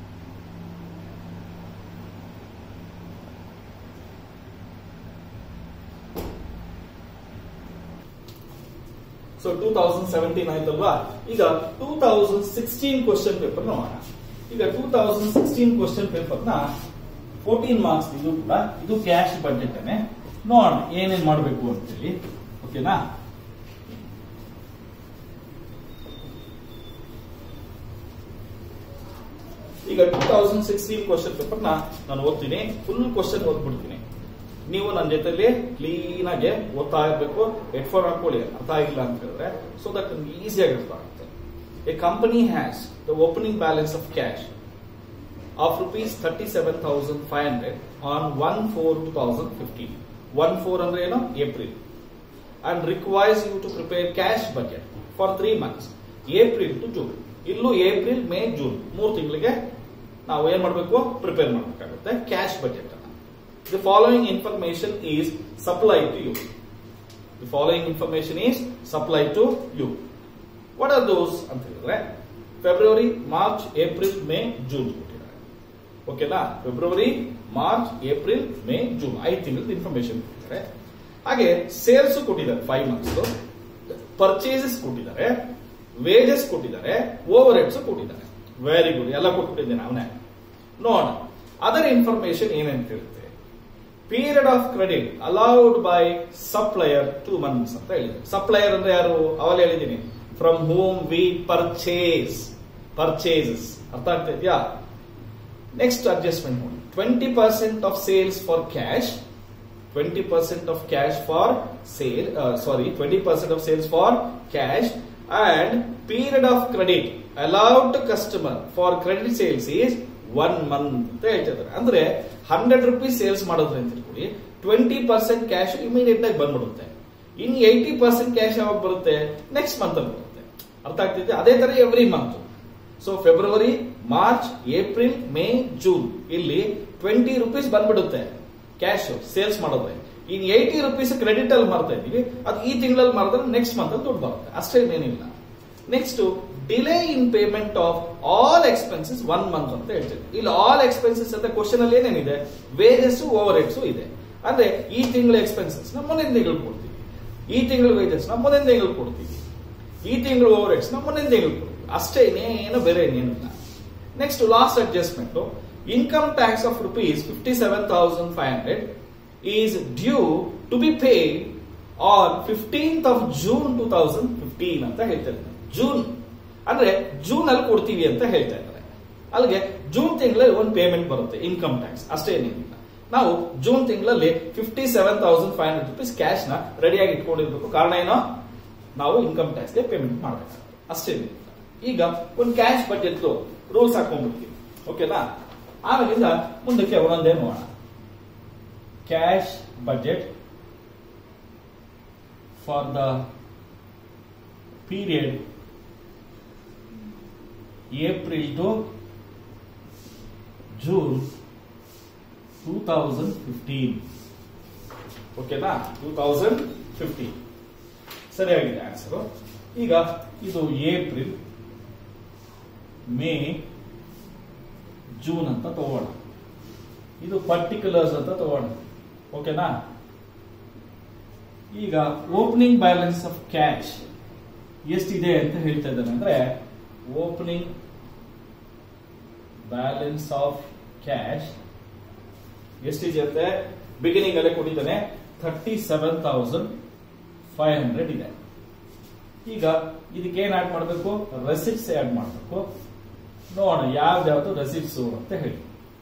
ಸೊ ಟೂ ತೌಸಂಡ್ ಸೆವೆಂಟೀನ್ ಆಯ್ತಲ್ವಾ ಈಗ two thousand sixteen question paper ನೋಡೋಣ ಈಗ two thousand sixteen question paper ನ ಫೋರ್ಟೀನ್ ಮಾರ್ಕ್ಸ್ ಇದು ಕೂಡ ಇದು ಕ್ಯಾಶ್ ಬಜೆಟ್ ನೋಡೋಣ ಏನೇನ್ ಮಾಡಬೇಕು ಅಂತೇಳಿ ಓಕೆನಾ ಈಗ two thousand sixteen question paper ನ ನಾನು ಓದ್ತೀನಿ ಫುಲ್ ಕ್ವಶನ್ ಓದ್ಬಿಡ್ತೀನಿ ನೀವು ನನ್ನ ಜೊತೆಲಿ ಕ್ಲೀನ್ ಆಗಿ ಓದ್ತಾ ಇರ್ಬೇಕು ಹೆಡ್ಫೋನ್ ಹಾಕೊಳ್ಳಿ ಅರ್ಥ ಆಗಿಲ್ಲ ಅಂತ ಹೇಳಿದ್ರೆ ಸೊ ದಟ್ ನಿಮ್ಗೆ ಈಸಿಯಾಗಿ ಅರ್ಥ ಆಗುತ್ತೆ a company has the opening balance of cash of rupees thirty seven thousand five hundred on one four two thousand fifteen one four ಅಂದ್ರೆ ಏನು April and requires you to prepare cash budget for three months April to June ಇಲ್ಲೂ April May June ಮೂರು ತಿಂಗಳಿಗೆ ನಾವು ಏನ್ ಮಾಡಬೇಕು prepare ಮಾಡಬೇಕಾಗುತ್ತೆ cash budget ಅನ್ನ the following information is supply to you the following information is supply to you what are those ಅಂತ ಹೇಳಿದ್ರೆ February March April May June ಕೊಟ್ಟಿದ್ದಾರೆ ಓಕೆನಾ February March April May June ಐದು ತಿಂಗಳದ ಇನ್ಫಾರ್ಮೇಶನ್ ಕೊಟ್ಟಿದ್ದಾರೆ ಹಾಗೆ ಸೇಲ್ಸ್ ಕೊಟ್ಟಿದ್ದಾರೆ ಫೈವ್ ಮಂತ್ಸ್ ಪರ್ಚೇಸಸ್ ಕೊಟ್ಟಿದ್ದಾರೆ ವೇಜಸ್ ಕೊಟ್ಟಿದ್ದಾರೆ ಓವರ್ ಹೆಡ್ಸ್ ಕೊಟ್ಟಿದ್ದಾರೆ ವೆರಿ ಗುಡ್ ಎಲ್ಲ ಕೊಟ್ಬಿಟ್ಟಿದ್ದೇನೆ ಅವನೇ ನೋಡೋಣ ಅದರ್ ಇನ್ಫಾರ್ಮೇಶನ್ ಏನಂತ ಹೇಳುತ್ತೆ period of credit allowed by supplier two months ಅಂತ ಹೇಳಿದ್ರು ಸಪ್ಲೈಯರ್ ಅಂದ್ರೆ ಯಾರು ಅವಲ್ಲಿ ಹೇಳಿದ್ದೀನಿ from whom we purchase purchases ಅರ್ಥ ಆಗ್ತಾ ಇದೆಯಾ ನೆಕ್ಸ್ಟ್ ಅಡ್ಜಸ್ಟ್ಮೆಂಟ್ ನೋಡಿ twenty percent of sales for cash twenty percent of cash for sale sorry twenty percent of sales for cash and period of credit allowed to customer for credit sales is one month ಅಂತ ಹೇಳ್ತಿದ್ದಾರೆ ಅಂದ್ರೆ hundred rupees sales ಮಾಡೋದ್ರೆ ಅಂತ ತಿಳ್ಕೊಳ್ಳಿ twenty percent cash immediate ಆಗಿ ಬಂದ್ಬಿಡುತ್ತೆ ಇನ್ eighty percent cash ಯಾವಾಗ ಬರುತ್ತೆ next month ಅಲ್ಲಿ ಬರುತ್ತೆ ಅರ್ಥ ಆಗ್ತಿದೆ ಅದೇ ತರ every month so February March April May June ಇಲ್ಲಿ ಟ್ವೆಂಟಿ ರುಪೀಸ್ ಬಂದ್ಬಿಡುತ್ತೆ ಕ್ಯಾಶ್ ಸೇಲ್ಸ್ ಮಾಡೋದ್ರೆ ಇನ್ ಏಯ್ಟಿ ರುಪೀಸ್ ಕ್ರೆಡಿಟ್ ಅಲ್ಲಿ ಮಾಡ್ತಾ ಇದೀವಿ ಅದು ಈ ತಿಂಗಳಲ್ಲಿ ಮಾಡಿದ್ರೆ ನೆಕ್ಸ್ಟ್ ಮಂತ್ ಅಲ್ಲಿ ದುಡ್ಡು ಬರುತ್ತೆ ಅಷ್ಟೇ ಏನಿಲ್ಲ next delay in payment of all expenses one month ಅಂತ ಹೇಳ್ತೀವಿ ಇಲ್ಲಿ ಆಲ್ ಎಕ್ಸ್ಪೆನ್ಸಸ್ ಅಂತ ಕ್ವಶನ್ ಅಲ್ಲಿ ಏನೇನಿದೆ ವೇಜಸ್ ಓವರ್ ಹೆಡ್ಸ್ ಇದೆ ಅಂದ್ರೆ ಈ ತಿಂಗಳ ಎಕ್ಸ್ಪೆನ್ಸಸ್ ನ ಮುಂದಿನ ತಿಂಗಳು ಕೊಡ್ತೀವಿ ಈ ತಿಂಗಳ ವೇಜಸ್ ನ ಮುಂದಿನ ತಿಂಗಳು ಕೊಡ್ತೀವಿ ಈ ತಿಂಗಳು ಓವರ್ ಹೆಡ್ಸ್ ನ ಮುಂದಿನ ತಿಂಗಳು ಕೊಡ್ತೀವಿ ಅಷ್ಟೇ ಇನ್ನೇನು ಬೇರೆ ಇನ್ನೇನಿಲ್ಲ next last adjustment income tax of rupees fifty seven thousand five hundred is due to be paid on fifteenth of June two thousand fifteen ಅಂತ ಹೇಳ್ತಾ ಇದ್ದಾರೆ ಜೂನ್ ಅಂದ್ರೆ ಜೂನ್ ಅಲ್ಲಿ ಕೊಡ್ತೀವಿ ಅಂತ ಹೇಳ್ತಾ ಇದ್ದಾರೆ ಅಲ್ಲಿಗೆ ಜೂನ್ ತಿಂಗಳಲ್ಲಿ ಒಂದು ಪೇಮೆಂಟ್ ಬರುತ್ತೆ ಇನ್ಕಮ್ ಟ್ಯಾಕ್ಸ್ ಅಷ್ಟೇ ಏನಿಲ್ಲ ನಾವು ಜೂನ್ ತಿಂಗಳಲ್ಲಿ fifty seven thousand five hundred rupees cash ನ ರೆಡಿಯಾಗಿ ಇಟ್ಕೊಂಡಿರ್ಬೇಕು ಕಾರಣ ಏನೋ ನಾವು ಇನ್ಕಮ್ ಟ್ಯಾಕ್ಸ್ಗೆ ಪೇಮೆಂಟ್ ಮಾಡಬೇಕಾಗುತ್ತೆ ಅಷ್ಟೇ ಈಗ ಒಂದು ಕ್ಯಾಶ್ ಬಜೆಟ್ ರೂಲ್ಸ್ ಹಾಕೊಂಡ್ಬಿಡ್ತೀವಿ ಓಕೆನಾ ಆಮೇಲಿಂದ ಮುಂದಕ್ಕೆ ಒಂದೊಂದೇ ನೋಡೋಣ cash budget for the period April to June two thousand fifteen ಓಕೆನಾ ಟೂ ತೌಸಂಡ್ ಫಿಫ್ಟೀನ್ ಸರಿಯಾಗಿದೆ ಆನ್ಸರ್ ಈಗ ಇದು ಏಪ್ರಿಲ್ ಮೇ ಜೂನ್ ಅಂತ ತಗೋಣ ಇದು ಪರ್ಟಿಕ್ಯುಲರ್ಸ್ ಅಂತ ತಗೋಣ ಓಕೆನಾ ಈಗ ಓಪನಿಂಗ್ ಬ್ಯಾಲೆನ್ಸ್ ಆಫ್ ಕ್ಯಾಶ್ ಎಷ್ಟಿದೆ ಅಂತ ಹೇಳ್ತಾ ಇದ್ದಾನೆ ಅಂದ್ರೆ ಓಪನಿಂಗ್ ಬ್ಯಾಲೆನ್ಸ್ ಆಫ್ ಕ್ಯಾಶ್ ಎಷ್ಟಿದೆ ಅಂತೆ ಬಿಗಿನಿಂಗ್ ಅಲ್ಲೇ ಕೊಟ್ಟಿದ್ದಾನೆ thirty seven thousand five hundred ಇದೆ ಈಗ ಇದಕ್ಕೆ ಏನ್ ಆಡ್ ಮಾಡಬೇಕು ರೆಸಿಪ್ಟ್ಸ್ ಆಡ್ ಮಾಡಬೇಕು ನೋಡೋಣ ಯಾವ್ದಾವ್ದು ರೆಸಿಪ್ಟ್ಸ್ ಅಂತ ಹೇಳಿ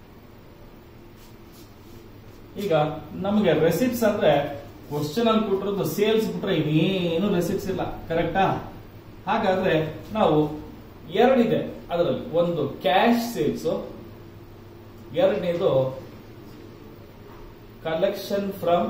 ಈಗ ನಮಗೆ ರೆಸಿಪ್ಟ್ಸ್ ಅಂದ್ರೆ ಕ್ವಶನ್ ಅಲ್ಲಿ ಕೊಟ್ಟಿರೋದು ಸೇಲ್ಸ್ ಬಿಟ್ರೆ ಇನ್ನೇನು ರೆಸಿಪ್ಟ್ಸ್ ಇಲ್ಲ ಕರೆಕ್ಟಾ ಹಾಗಾದ್ರೆ ನಾವು ಎರಡಿದೆ ಅದರಲ್ಲಿ ಒಂದು ಕ್ಯಾಶ್ ಸೇಲ್ಸ್ ಎರಡನೇದು ಕಲೆಕ್ಷನ್ ಫ್ರಮ್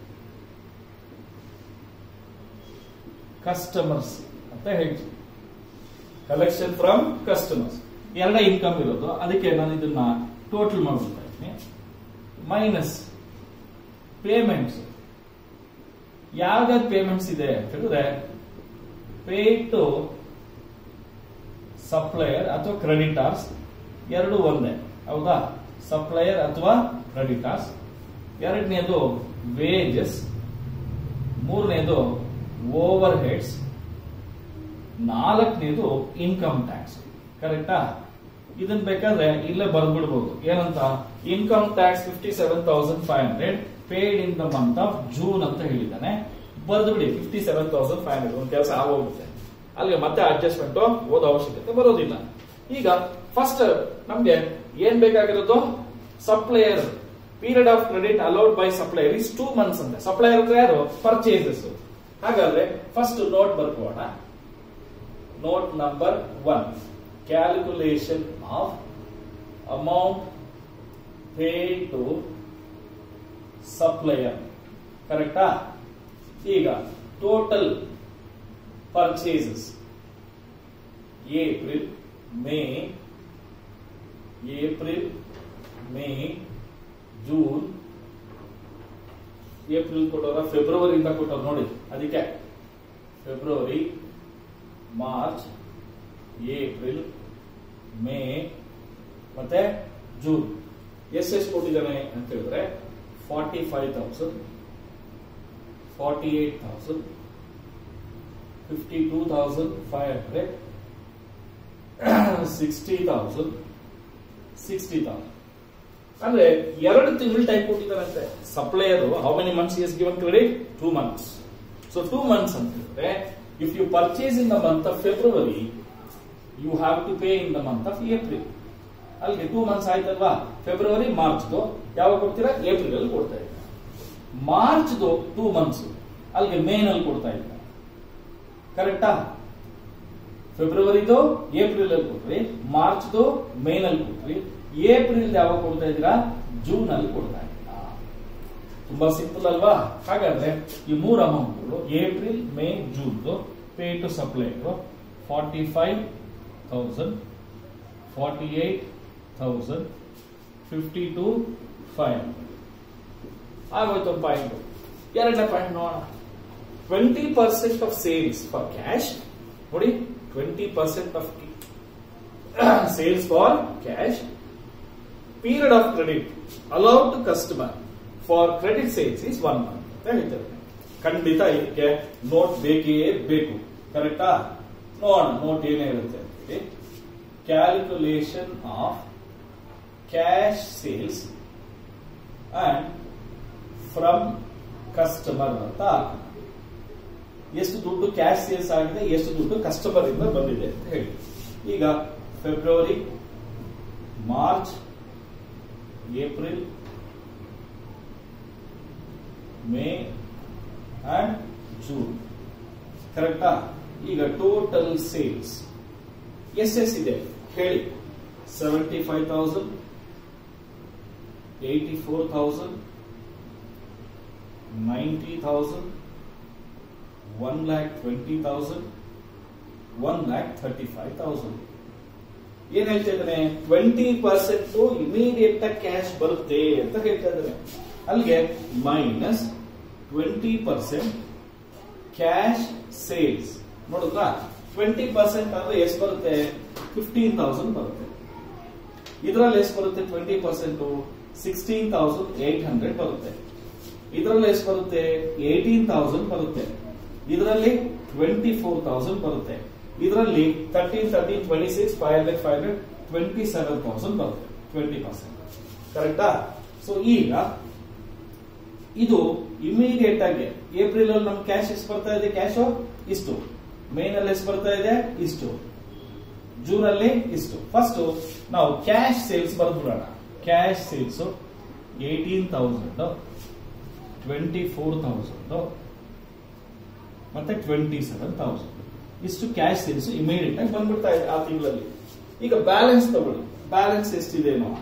ಕಸ್ಟಮರ್ಸ್ ಅಂತ ಹೇಳ್ತೀವಿ ಕಲೆಕ್ಷನ್ ಫ್ರಮ್ ಕಸ್ಟಮರ್ಸ್ ಎರಡೇ ಇನ್ಕಮ್ ಇರೋದು ಅದಕ್ಕೆ ನಾನು ಇದನ್ನ ಟೋಟಲ್ ಮಾಡ್ಬಿಡ್ತಾ ಇದ್ದೀನಿ ಮೈನಸ್ ಪೇಮೆಂಟ್ಸ್ ಯಾವ್ದಾವ್ದು ಪೇಮೆಂಟ್ಸ್ ಇದೆ ಅಂತ ಹೇಳಿದ್ರೆ ಪೇ ಟು ಸಪ್ಲೈಯರ್ ಅಥವಾ ಕ್ರೆಡಿಟಾರ್ಸ್ ಎರಡು ಒಂದೇ ಹೌದಾ ಸಪ್ಲೈಯರ್ ಅಥವಾ ಕ್ರೆಡಿಟಾರ್ಸ್ ಎರಡನೇದು ವೇಜಸ್ ಮೂರನೇದು ಓವರ್ ಹೆಡ್ಸ್ ನಾಲ್ಕನೇದು ಇನ್ಕಮ್ ಟ್ಯಾಕ್ಸ್ ಕರೆಕ್ಟಾ ಇದನ್ ಬೇಕಾದ್ರೆ ಇಲ್ಲೇ ಬರ್ಬಿಡ್ಬೋದು ಏನಂತ income tax fifty seven thousand five hundred paid in the month of June ಅಂತ ಹೇಳಿದ್ದಾನೆ ಬರ್ದು ಬಿಡಿ fifty seven thousand five hundred ಒಂದು ಕೆಲಸ ಆಗೋಗುತ್ತೆ ಅಲ್ಲಿಗೆ ಮತ್ತೆ ಅಡ್ಜಸ್ಟ್ಮೆಂಟ್ ಓದೋ ಅವಶ್ಯಕತೆ ಬರೋದಿಲ್ಲ ಈಗ ಫಸ್ಟ್ ನಮ್ಗೆ ಏನ್ ಬೇಕಾಗಿರೋದು supplier period of credit allowed by supplier is two months ಅಂತ ಸಪ್ಲೈಯರ್ ಅಂದ್ರೆ ಯಾರು ಪರ್ಚೇಸಸ್ ಹಾಗಾದ್ರೆ ಫಸ್ಟ್ ನೋಟ್ ಬರ್ಕೋಣ note number one calculation of amount paid to supplier ಕರೆಕ್ಟಾ ಈಗ total purchases April May April May June April ಕೊಟ್ಟವ್ರ ಫೆಬ್ರವರಿಯಿಂದ ಕೊಟ್ಟವ್ರು ನೋಡಿ ಅದಕ್ಕೆ ಫೆಬ್ರವರಿ ಮಾರ್ಚ್ ಏಪ್ರಿಲ್ ಮೇ ಮತ್ತೆ ಜೂನ್ ಎಷ್ಟೆಷ್ಟು ಕೊಟ್ಟಿದ್ದಾನೆ ಅಂತ ಹೇಳಿದ್ರೆ forty five thousand forty eight thousand fifty two thousand five hundred sixty thousand sixty thousand ಅಂದ್ರೆ ಎರಡು ತಿಂಗಳು ಟೈಮ್ ಕೊಟ್ಟಿದ್ದಾರಂತೆ supplier how many months is given credit two months so two months ಅಂತ ಹೇಳಿದ್ರೆ if you purchase in the month of February you have to pay in the month of April ಅಲ್ಲಿಗೆ two months ಆಯ್ತಲ್ವಾ February ಮಾರ್ಚ್ದು ಯಾವಾಗ ಕೊಡ್ತೀರಾ April ಅಲ್ಲಿ ಕೊಡ್ತಾ ಇದ್ದೀರಾ ಮಾರ್ಚ್ದು ಟೂ ಮಂತ್ಸ್ ಅಲ್ಲಿಗೆ ಮೇ ನಲ್ಲಿ ಕೊಡ್ತಾ ಇದ್ದೀರಾ ಕರೆಕ್ಟಾ ಫೆಬ್ರವರಿದು ಏಪ್ರಿಲ್ ಅಲ್ಲಿ ಕೊಟ್ರಿ ಮಾರ್ಚ್ದು ಮೇ ನಲ್ಲಿ ಕೊಟ್ರಿ ಏಪ್ರಿಲ್ ಯಾವಾಗ ಕೊಡ್ತಾ ಇದ್ದೀರಾ ಜೂನ್ ಅಲ್ಲಿ ಕೊಡ್ತಾ ಇದ್ದೀರಾ ತುಂಬಾ ಸಿಂಪಲ್ ಅಲ್ವಾ ಹಾಗಾದ್ರೆ ಈ ಮೂರು ಅಮೌಂಟ್ಗಳು April May June pay to supplier forty five thousand forty eight thousand fifty two five ಆಗೋಯ್ತು ಒಂದು ಪಾಯಿಂಟ್ ಎರಡನೇ ಪಾಯಿಂಟ್ ನೋಡೋಣ twenty percent of sales for cash ನೋಡಿ twenty percent of sales for cash period of credit allowed to customer for credit sales is one month ಅಂತ ಹೇಳ್ತಾರೆ ಖಂಡಿತ ಇದಕ್ಕೆ note ಬೇಕೇ ಬೇಕು ಕರೆಕ್ಟಾ ನೋಡೋಣ ನೋಟ್ ಏನೇ ಇರುತ್ತೆ ಅಂತೇಳಿ calculation of cash sales and from customer ಅಂತ ಹಾಕೋಣ. ಎಷ್ಟು ದುಡ್ಡು ಕ್ಯಾಶ್ ಸೇಲ್ಸ್ ಆಗಿದೆ ಎಷ್ಟು ದುಡ್ಡು ಕಸ್ಟಮರ್ ಇಂದ ಬಂದಿದೆ ಅಂತ ಹೇಳಿ ಈಗ February March April May and June ಕರೆಕ್ಟಾ ಈಗ ಟೋಟಲ್ ಸೇಲ್ಸ್ ಎಷ್ಟೆಷ್ಟಿದೆ ಹೇಳಿ seventy five thousand eighty four thousand ninety thousand one lakh twenty thousand one lakh thirty five thousand ಏನ್ ಹೇಳ್ತಾ ಇದ್ದಾನೆ ಟ್ವೆಂಟಿ ಪರ್ಸೆಂಟ್ ಇಮಿಡಿಯೇಟ್ ಕ್ಯಾಶ್ ಬರುತ್ತೆ ಅಂತ ಹೇಳ್ತಾ ಇದ್ದಾನೆ ಅಲ್ಲಿಗೆ minus twenty percent cash sales ನೋಡಿದ್ರಾ ಟ್ವೆಂಟಿ ಪರ್ಸೆಂಟ್ ಅಂದ್ರೆ ಎಷ್ಟು ಬರುತ್ತೆ ಫಿಫ್ಟೀನ್ ತೌಸಂಡ್ ಬರುತ್ತೆ ಇದರಲ್ಲಿ ಎಷ್ಟು ಬರುತ್ತೆ twenty percent sixteen thousand eight hundred ಬರುತ್ತೆ ಇದರಲ್ಲಿ ಎಷ್ಟು ಬರುತ್ತೆ ಏಯ್ಟೀನ್ ತೌಸಂಡ್ ಬರುತ್ತೆ ಇದರಲ್ಲಿ ಟ್ವೆಂಟಿ ಫೋರ್ ತೌಸಂಡ್ ಬರುತ್ತೆ ಇದರಲ್ಲಿ thirteen thirteen twenty six five hundred five hundred twenty seven thousand ಬರುತ್ತೆ ಟ್ವೆಂಟಿ ಪರ್ಸೆಂಟ್ ಕರೆಕ್ಟಾ ಸೊ ಈಗ ಇದು ಇಮಿಡಿಯೇಟ್ ಆಗಿ ಏಪ್ರಿಲ್ ಅಲ್ಲಿ ನಮ್ ಕ್ಯಾಶ್ ಎಷ್ಟು ಬರ್ತಾ ಇದೆ ಕ್ಯಾಶ್ ಇಷ್ಟು ಮೇ ನಲ್ಲಿ ಎಷ್ಟು ಬರ್ತಾ ಇದೆ ಇಷ್ಟು ಜೂನ್ ಅಲ್ಲಿ ಇಷ್ಟು ಫಸ್ಟ್ ನಾವು ಕ್ಯಾಶ್ ಸೇಲ್ಸ್ ಬರ್ದ್ಬಿಡೋಣ cash sales eighteen thousand twenty four thousand ಮತ್ತೆ ಟ್ವೆಂಟಿ ಸೆವೆನ್ ತೌಸಂಡ್ ಇಷ್ಟು ಕ್ಯಾಶ್ ಸೇಲ್ಸ್ ಇಮಿಡಿಯೇಟ್ ಆಗಿ ಬಂದ್ಬಿಡ್ತಾ ಇದೆ ಆ ತಿಂಗಳಲ್ಲಿ ಈಗ ಬ್ಯಾಲೆನ್ಸ್ ತಗೊಳ್ಳಿ ಬ್ಯಾಲೆನ್ಸ್ ಎಷ್ಟಿದೆ ನೋಡೋಣ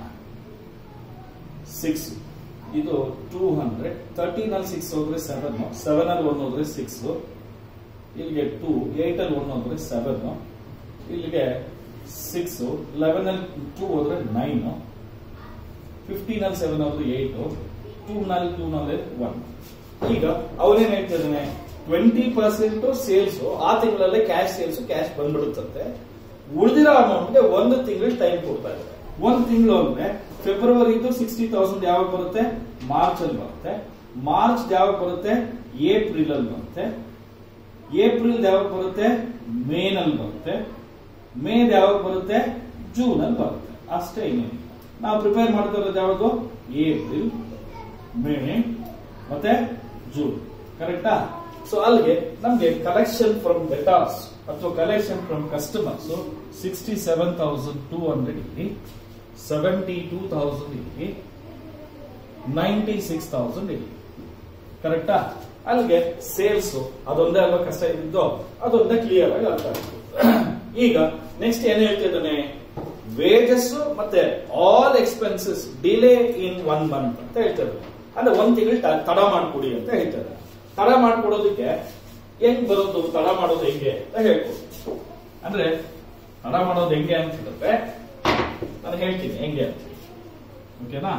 ಸಿಕ್ಸ್ ಇದು ಟೂ ಹಂಡ್ರೆಡ್ ತರ್ಟೀನ್ ಅಲ್ಲಿ ಸಿಕ್ಸ್ ಹೋದ್ರೆ ಸೆವೆನ್ ಸೆವೆನ್ ಅಲ್ಲಿ ಒನ್ ಹೋದ್ರೆ ಸಿಕ್ಸ್ ಇಲ್ಲಿಗೆ ಟೂ ಏಟ್ ಅಲ್ಲಿ ಒನ್ ಹೋದ್ರೆ ಸೆವೆನ್ ಇಲ್ಲಿಗೆ ಸಿಕ್ಸ್ ಲೆವೆನ್ ಅಲ್ಲಿ ಟೂ ಹೋದ್ರೆ ನೈನ್ ಫಿಫ್ಟೀನ್ ಅಲ್ಲಿ ಸೆವೆನ್ ಹೋದ್ರೆ ಏಟ್ ಟೂ ನಲ್ಲಿ ಟೂ ನಲ್ಲಿ ಒನ್ ಈಗ ಅವನೇನ್ ಹೇಳ್ತಾ ಇದ್ದಾನೆ ಟ್ವೆಂಟಿ ಪರ್ಸೆಂಟ್ ಸೇಲ್ಸ್ ಆ ತಿಂಗಳಲ್ಲೇ ಕ್ಯಾಶ್ ಸೇಲ್ಸ್ ಕ್ಯಾಶ್ ಬಂದ್ಬಿಡುತ್ತಂತೆ ಉಳಿದಿರೋ ಅಮೌಂಟ್ಗೆ ಒಂದು ತಿಂಗಳು ಟೈಮ್ ಕೊಡ್ತಾ ಇದ್ದಾರೆ ಒಂದು ತಿಂಗಳು ಅಂದ್ರೆ ಫೆಬ್ರವರಿದು ಸಿಕ್ಸ್ಟಿ ತೌಸಂಡ್ ಯಾವಾಗ ಬರುತ್ತೆ ಮಾರ್ಚ್ ಅಲ್ಲಿ ಬರುತ್ತೆ ಮಾರ್ಚ್ ಯಾವಾಗ ಬರುತ್ತೆ ಏಪ್ರಿಲ್ ಅಲ್ಲಿ ಬರುತ್ತೆ ಏಪ್ರಿಲ್ ಯಾವಾಗ ಬರುತ್ತೆ ಮೇ ನಲ್ಲಿ ಬರುತ್ತೆ ಮೇ ಯಾವಾಗ ಬರುತ್ತೆ ಜೂನ್ ಅಲ್ಲಿ ಬರುತ್ತೆ ಅಷ್ಟೇ ಇನ್ನೇನು ನಾವು ಪ್ರಿಪೇರ್ ಮಾಡ್ತಾ ಇರೋದು ಯಾವುದು ಏಪ್ರಿಲ್ ಮೇ ಮತ್ತೆ ಜೂನ್ ಕರೆಕ್ಟಾ ಸೊ ಅಲ್ಲಿಗೆ ನಮ್ಗೆ ಕಲೆಕ್ಷನ್ ಫ್ರಮ್ ಡೆಟಾಸ್ ಅಥವಾ collection from customers sixty seven thousand two hundred ಇಲ್ಲಿ ಸೆವೆಂಟಿ ಟೂ ತೌಸಂಡ್ ಇಲ್ಲಿ ನೈಂಟಿ ಸಿಕ್ಸ್ ತೌಸಂಡ್ ಇಲ್ಲಿ ಕರೆಕ್ಟಾ ಅಲ್ಲಿಗೆ ಸೇಲ್ಸ್ ಅದೊಂದೇ ಅಲ್ವಾ ಕಷ್ಟ ಇದ್ದಿದ್ದು ಅದೊಂದೇ ಕ್ಲಿಯರ್ ಆಗಿ ಅರ್ಥ ಆಯ್ತು ಈಗ ನೆಕ್ಸ್ಟ್ ಏನ್ ಹೇಳ್ತಿದ್ದಾನೆ ವೇಜಸ್ ಮತ್ತೆ all expenses delay in one month ಅಂತ ಹೇಳ್ತಾರೆ ಅಂದ್ರೆ ಒಂದ್ ತಿಂಗಳು ತಡ ಮಾಡ್ಕೊಡಿ ಅಂತ ಹೇಳ್ತಾರೆ ತಡ ಮಾಡ್ಕೊಡೋದಕ್ಕೆ ಹೆಂಗ್ ಬರೋದು ತಡ ಮಾಡೋದು ಹೆಂಗೆ ಅಂತ ಹೇಳ್ಕೊಡು ಅಂದ್ರೆ ಹಣ ಮಾಡೋದು ಹೆಂಗೆ ಅಂತ ಹೇಳಿದ್ರೆ ನಾನು ಹೇಳ್ತೀನಿ ಹೆಂಗೆ ಅಂತ ಓಕೆನಾ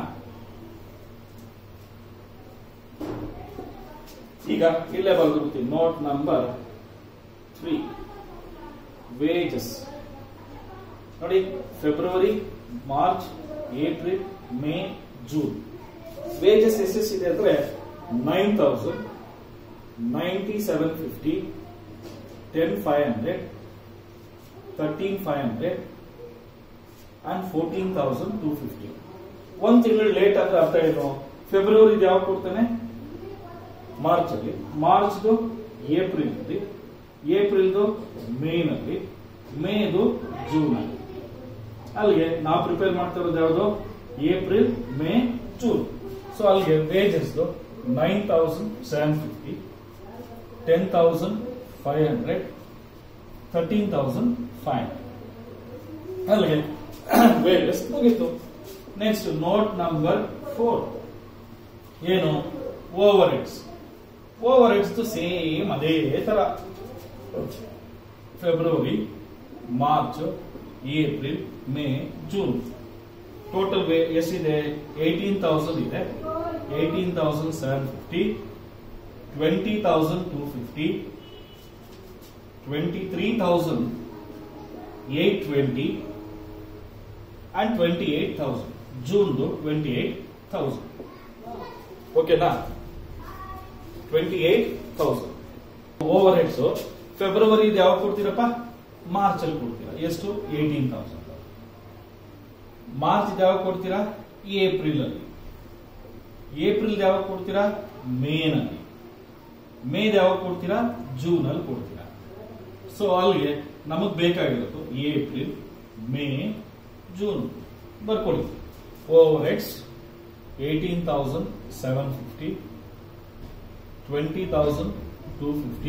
ಈಗ ಇಲ್ಲೇ ಬರ್ಬಿಡ್ತೀನಿ ನೋಟ್ ನಂಬರ್ ತ್ರೀ ವೇಜಸ್ ನೋಡಿ February March April May June wages ಎಷ್ಟೆಷ್ಟಿದೆ ಅಂದ್ರೆ nine thousand ninety seven fifty ten five hundred thirteen five hundred and fourteen thousand two fifty ಒಂದ್ ತಿಂಗಳು ಲೇಟ್ ಆದ್ರೆ ಅರ್ಥ ಏನು ಫೆಬ್ರವರಿ ಯಾವಾಗ ಕೊಡ್ತಾನೆ ಮಾರ್ಚ್ ಅಲ್ಲಿ ಮಾರ್ಚ್ದು ಏಪ್ರಿಲ್ ಅಲ್ಲಿ ಏಪ್ರಿಲ್ದು ಮೇ ನಲ್ಲಿ ಮೇದು ಜೂನ್ ಅಲ್ಲಿ ಅಲ್ಲಿಗೆ ನಾವು ಪ್ರಿಪೇರ್ ಮಾಡ್ತಾ ಇರೋದು ಯಾವುದು ಏಪ್ರಿಲ್ ಮೇ ಜೂನ್ ಸೊ ಅಲ್ಲಿಗೆ wages nine thousand seven fifty ten thousand five hundred thirteen thousand five ಅಲ್ಲಿಗೆ ವೇಜಸ್ ಮುಗೀತು ನೆಕ್ಸ್ಟ್ ನೋಟ್ ನಂಬರ್ ಫೋರ್ ಏನು overheads overheads same ಅದೇ ತರ February March April May June total ಎಷ್ಟಿದೆ eighteen thousand ಇದೆ eighteen thousand seven fifty twenty thousand two fifty twenty three thousand eight twenty and twenty eight thousand ಜೂನ್ದು twenty eight thousand ಓಕೆನಾ twenty eight thousand overheads February ಯಾವಾಗ ಕೊಡ್ತೀರಪ್ಪ March ಅಲ್ಲಿ ಕೊಡ್ತೀರಾ ಎಷ್ಟು eighteen thousand March ಯಾವಾಗ ಕೊಡ್ತೀರಾ ಏಪ್ರಿಲ್ ಅಲ್ಲಿ ಏಪ್ರಿಲ್ ಯಾವಾಗ ಕೊಡ್ತೀರಾ ಮೇ ನಲ್ಲಿ ಮೇದ್ ಯಾವಾಗ ಕೊಡ್ತೀರಾ ಜೂನ್ ಅಲ್ಲಿ ಕೊಡ್ತೀರಾ ಸೊ ಅಲ್ಲಿಗೆ ನಮಗ್ ಬೇಕಾಗಿರೋದು ಏಪ್ರಿಲ್ ಮೇ ಜೂನ್ ಬರ್ಕೊಳ್ಳಿ overheads eighteen thousand seven fifty twenty thousand two fifty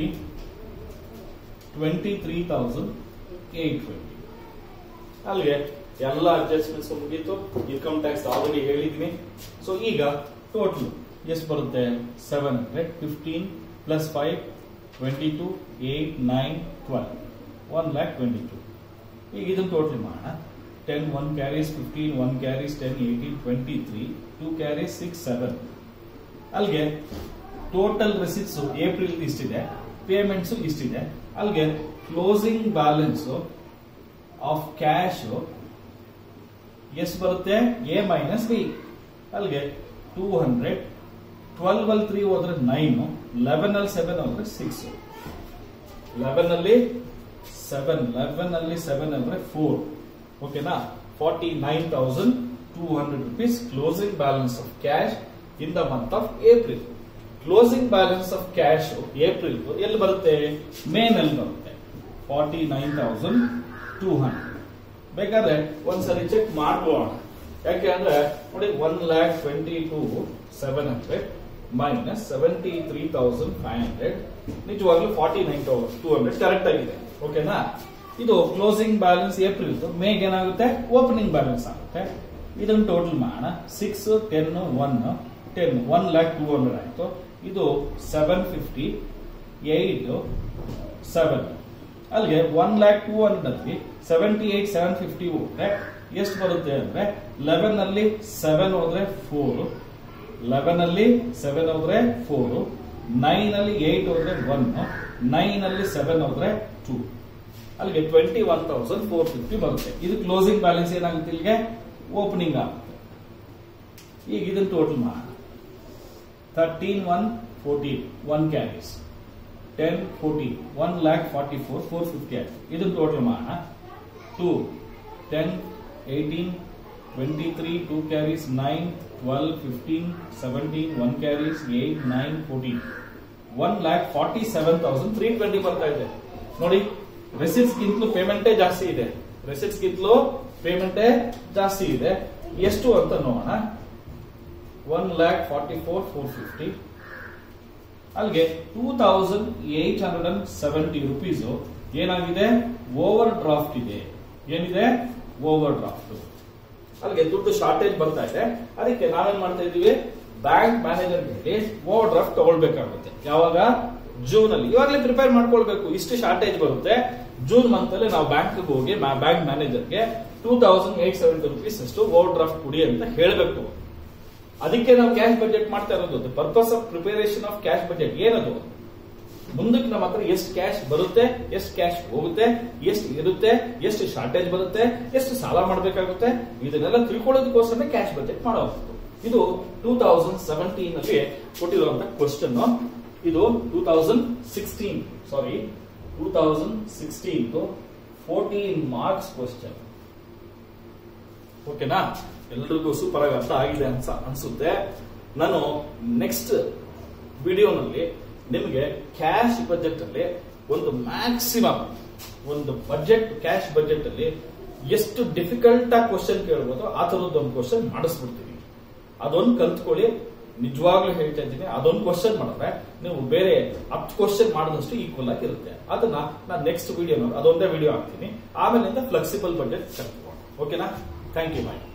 twenty three thousand eight twenty ಅಲ್ಲಿಗೆ ಎಲ್ಲ ಅಡ್ಜಸ್ಟ್ಮೆಂಟ್ಸ್ ಮುಗೀತು ಇನ್ಕಮ್ ಟ್ಯಾಕ್ಸ್ ಆಲ್ರೆಡಿ ಹೇಳಿದ್ದೀನಿ ಸೊ ಈಗ ಟೋಟಲ್ ಎಷ್ಟು ಬರುತ್ತೆ seven hundred fifteen plus five twenty two eight nine twelve one lakh twenty two ಈಗ ಇದನ್ನು total ಮಾಡೋಣ ten one carries fifteen one carries ten eighteen twenty three two carries six seven ಅಲ್ಲಿಗೆ total receipts April ಇಷ್ಟಿದೆ payments ಇಷ್ಟಿದೆ ಅಲ್ಲಿಗೆ closing balance of cash ಎಷ್ಟು ಬರುತ್ತೆ A minus B ಅಲ್ಲಿಗೆ ಟೂ ಹಂಡ್ರೆಡ್ ಟ್ವೆಲ್ವ್ ಅಲ್ಲಿ ತ್ರೀ ಹೋದ್ರೆ ನೈನ್ ಲೆವೆನ್ ಅಲ್ಲಿ ಸೆವೆನ್ ಹೋದ್ರೆ ಸಿಕ್ಸ್ ಲೆವೆನ್ ಅಲ್ಲಿ ಸೆವೆನ್ ಲೆವೆನ್ ಅಲ್ಲಿ ಸೆವೆನ್ ಅಂದ್ರೆ ಫೋರ್ ಓಕೆನಾ forty nine thousand two hundred rupees closing balance of cash in the month of April closing balance of cash April ಎಲ್ಲಿ ಬರುತ್ತೆ ಮೇ ನಲ್ಲಿ ಬರುತ್ತೆ forty nine thousand two hundred ಬೇಕಾದ್ರೆ ಒಂದ್ಸರಿ ಚೆಕ್ ಮಾಡ್ಬೋಣ ಯಾಕೆ ಅಂದ್ರೆ ನೋಡಿ one lakh twenty two seven hundred minus seventy three thousand five hundred ನಿಜವಾಗ್ಲೂ forty nine two hundred correct ಆಗಿದೆ ಓಕೆನಾ ಇದು ಕ್ಲೋಸಿಂಗ್ ಬ್ಯಾಲೆನ್ಸ್ ಏಪ್ರಿಲ್ ಮೇಗೆ ಏನಾಗುತ್ತೆ ಓಪನಿಂಗ್ ಬ್ಯಾಲೆನ್ಸ್ ಆಗುತ್ತೆ ಇದನ್ನು ಟೋಟಲ್ ಮಾಡೋಣ six ten one ten one lakh two hundred ಆಯ್ತು ಇದು ಸೆವೆನ್ ಫಿಫ್ಟಿ ಏಟ್ ಸೆವೆನ್ ಅಲ್ಲಿಗೆ ಒನ್ ಲ್ಯಾಕ್ ಟೂ ಹಂಡ್ರೆಡ್ ಅಲ್ಲಿ ಸೆವೆಂಟಿ ಏಟ್ ಸೆವೆನ್ ಫಿಫ್ಟಿ ಹೋದ್ರೆ ಎಷ್ಟು ಬರುತ್ತೆ ಅಂದ್ರೆ ಲೆವೆನ್ ಅಲ್ಲಿ ಸೆವೆನ್ ಹೋದ್ರೆ ಫೋರ್ ಲೆವೆನ್ ಅಲ್ಲಿ ಸೆವೆನ್ ಹೋದ್ರೆ ಫೋರ್ ನೈನ್ ಅಲ್ಲಿ ಏಟ್ ಹೋದ್ರೆ ಒನ್ ನೈನ್ ಅಲ್ಲಿ ಸೆವೆನ್ ಹೋದ್ರೆ ಟೂ ಅಲ್ಲಿಗೆ twenty one thousand four fifty ಬರುತ್ತೆ ಇದು ಕ್ಲೋಸಿಂಗ್ ಬ್ಯಾಲೆನ್ಸ್ ಏನಾಗುತ್ತೆ ಇಲ್ಲಿಗೆ ಓಪನಿಂಗ್ ಆಗುತ್ತೆ ಈಗ ಇದನ್ನ ಟೋಟಲ್ ಮಾಡೋಣ thirteen one fourteen one carries ten fourteen one lakh forty four four fifty ಆಯ್ತು ಇದನ್ನ ಟೋಟಲ್ ಮಾಡೋಣ two ten eighteen twenty three two carries nine twelve fifteen seventeen one carries eight nine fourteen one lakh forty seven thousand three twenty ಬರ್ತಾ ಇದೆ ನೋಡಿ receipts ಗಿಂತಲೂ ಪೇಮೆಂಟೇ ಜಾಸ್ತಿ ಇದೆ receipts ಗಿಂತಲೂ ಪೇಮೆಂಟೇ ಜಾಸ್ತಿ ಇದೆ ಎಷ್ಟು ಅಂತ ನೋಡೋಣ one lakh forty four four fifty ಅಲ್ಲಿಗೆ two thousand eight hundred and seventy rupees ಏನಾಗಿದೆ ಓವರ್ ಡ್ರಾಫ್ಟ್ ಇದೆ ಏನಿದೆ ಓವರ್ ಡ್ರಾಫ್ಟ್ ಅಲ್ಲಿಗೆ ದುಡ್ಡು ಶಾರ್ಟೇಜ್ ಬರ್ತಾ ಇದೆ ಅದಕ್ಕೆ ನಾವೇನ್ ಮಾಡ್ತಾ ಇದೀವಿ ಬ್ಯಾಂಕ್ ಮ್ಯಾನೇಜರ್ ಹೇಳಿ ಓವರ್ ಡ್ರಾಫ್ಟ್ ತಗೊಳ್ಬೇಕಾಗುತ್ತೆ ಯಾವಾಗ ಜೂನ್ ಅಲ್ಲಿ ಇವಾಗಲೇ ಪ್ರಿಪೇರ್ ಮಾಡ್ಕೊಳ್ಬೇಕು ಇಷ್ಟು ಶಾರ್ಟೇಜ್ ಬರುತ್ತೆ ಜೂನ್ ಮಂತ್ ಅಲ್ಲಿ ನಾವು ಬ್ಯಾಂಕ್ ಹೋಗಿ ಬ್ಯಾಂಕ್ ಮ್ಯಾನೇಜರ್ಗೆ two thousand eight seventy rupees ಅಷ್ಟು ಓವರ್ ಡ್ರಾಫ್ಟ್ ಕೊಡಿ ಅಂತ ಹೇಳಬೇಕು ಅದಕ್ಕೆ ನಾವು ಕ್ಯಾಶ್ ಬಜೆಟ್ ಮಾಡ್ತಾ ಇರೋದು purpose of preparation of cash budget ಏನದು ಮುಂದಕ್ಕೆ ನಮ್ಮ ಹತ್ರ ಎಷ್ಟು ಕ್ಯಾಶ್ ಬರುತ್ತೆ ಎಷ್ಟು ಕ್ಯಾಶ್ ಹೋಗುತ್ತೆ ಎಷ್ಟು ಇರುತ್ತೆ ಎಷ್ಟು ಶಾರ್ಟೇಜ್ ಬರುತ್ತೆ ಎಷ್ಟು ಸಾಲ ಮಾಡಬೇಕಾಗುತ್ತೆ ಇದನ್ನೆಲ್ಲ ತಿಳ್ಕೊಳ್ಳೋದಕ್ಕೋಸ್ಕರ ಕ್ಯಾಶ್ ಬಜೆಟ್ ಮಾಡೋದು ಇದು ಟೂ ತೌಸಂಡ್ ಸೆವೆಂಟೀನ್ ಅಲ್ಲಿ ಕೊಟ್ಟಿರುವಂತಹ ಕ್ವಶನ್ ಇದು two thousand sixteen sorry two thousand sixteen fourteen marks question ಓಕೆನಾ ಎಲ್ರಿಗೂ ಸೂಪರ್ ಆಗಿ ಅರ್ಥ ಆಗಿದೆ ಅನ್ಸ ಅನ್ಸುತ್ತೆ ನಾನು ನೆಕ್ಸ್ಟ್ ವಿಡಿಯೋನಲ್ಲಿ ನಿಮಗೆ ಕ್ಯಾಶ್ ಬಜೆಟ್ ಅಲ್ಲಿ ಒಂದು ಮ್ಯಾಕ್ಸಿಮಮ್ ಒಂದು ಬಜೆಟ್ ಕ್ಯಾಶ್ ಬಜೆಟ್ ಅಲ್ಲಿ ಎಷ್ಟು ಡಿಫಿಕಲ್ಟ್ ಆಗಿ ಕ್ವಶನ್ ಕೇಳ್ಬೋದು ಆ ತರದ್ದು ಒಂದು ಕ್ವಶನ್ ಮಾಡಿಸ್ಬಿಡ್ತೀನಿ ಅದೊಂದು ಕಲ್ತ್ಕೊಳ್ಳಿ ನಿಜವಾಗ್ಲೂ ಹೇಳ್ತಾ ಇದ್ದೀನಿ ಅದೊಂದು ಕ್ವಶನ್ ಮಾಡಿದ್ರೆ ನೀವು ಬೇರೆ ಹತ್ತು ಕ್ವಶನ್ ಮಾಡಿದಷ್ಟು ಈಕ್ವಲ್ ಆಗಿ ಇರುತ್ತೆ ಅದನ್ನ ನಾನು ನೆಕ್ಸ್ಟ್ ವಿಡಿಯೋ ಅದೊಂದೇ ವಿಡಿಯೋ ಹಾಕ್ತೀನಿ ಆಮೇಲಿಂದ ಫ್ಲೆಕ್ಸಿಬಲ್ ಬಜೆಟ್ ಕಲ್ತ್ಕೊಂಡು ಓಕೆನಾ ಥ್ಯಾಂಕ್ ಯು ಬಾಯ್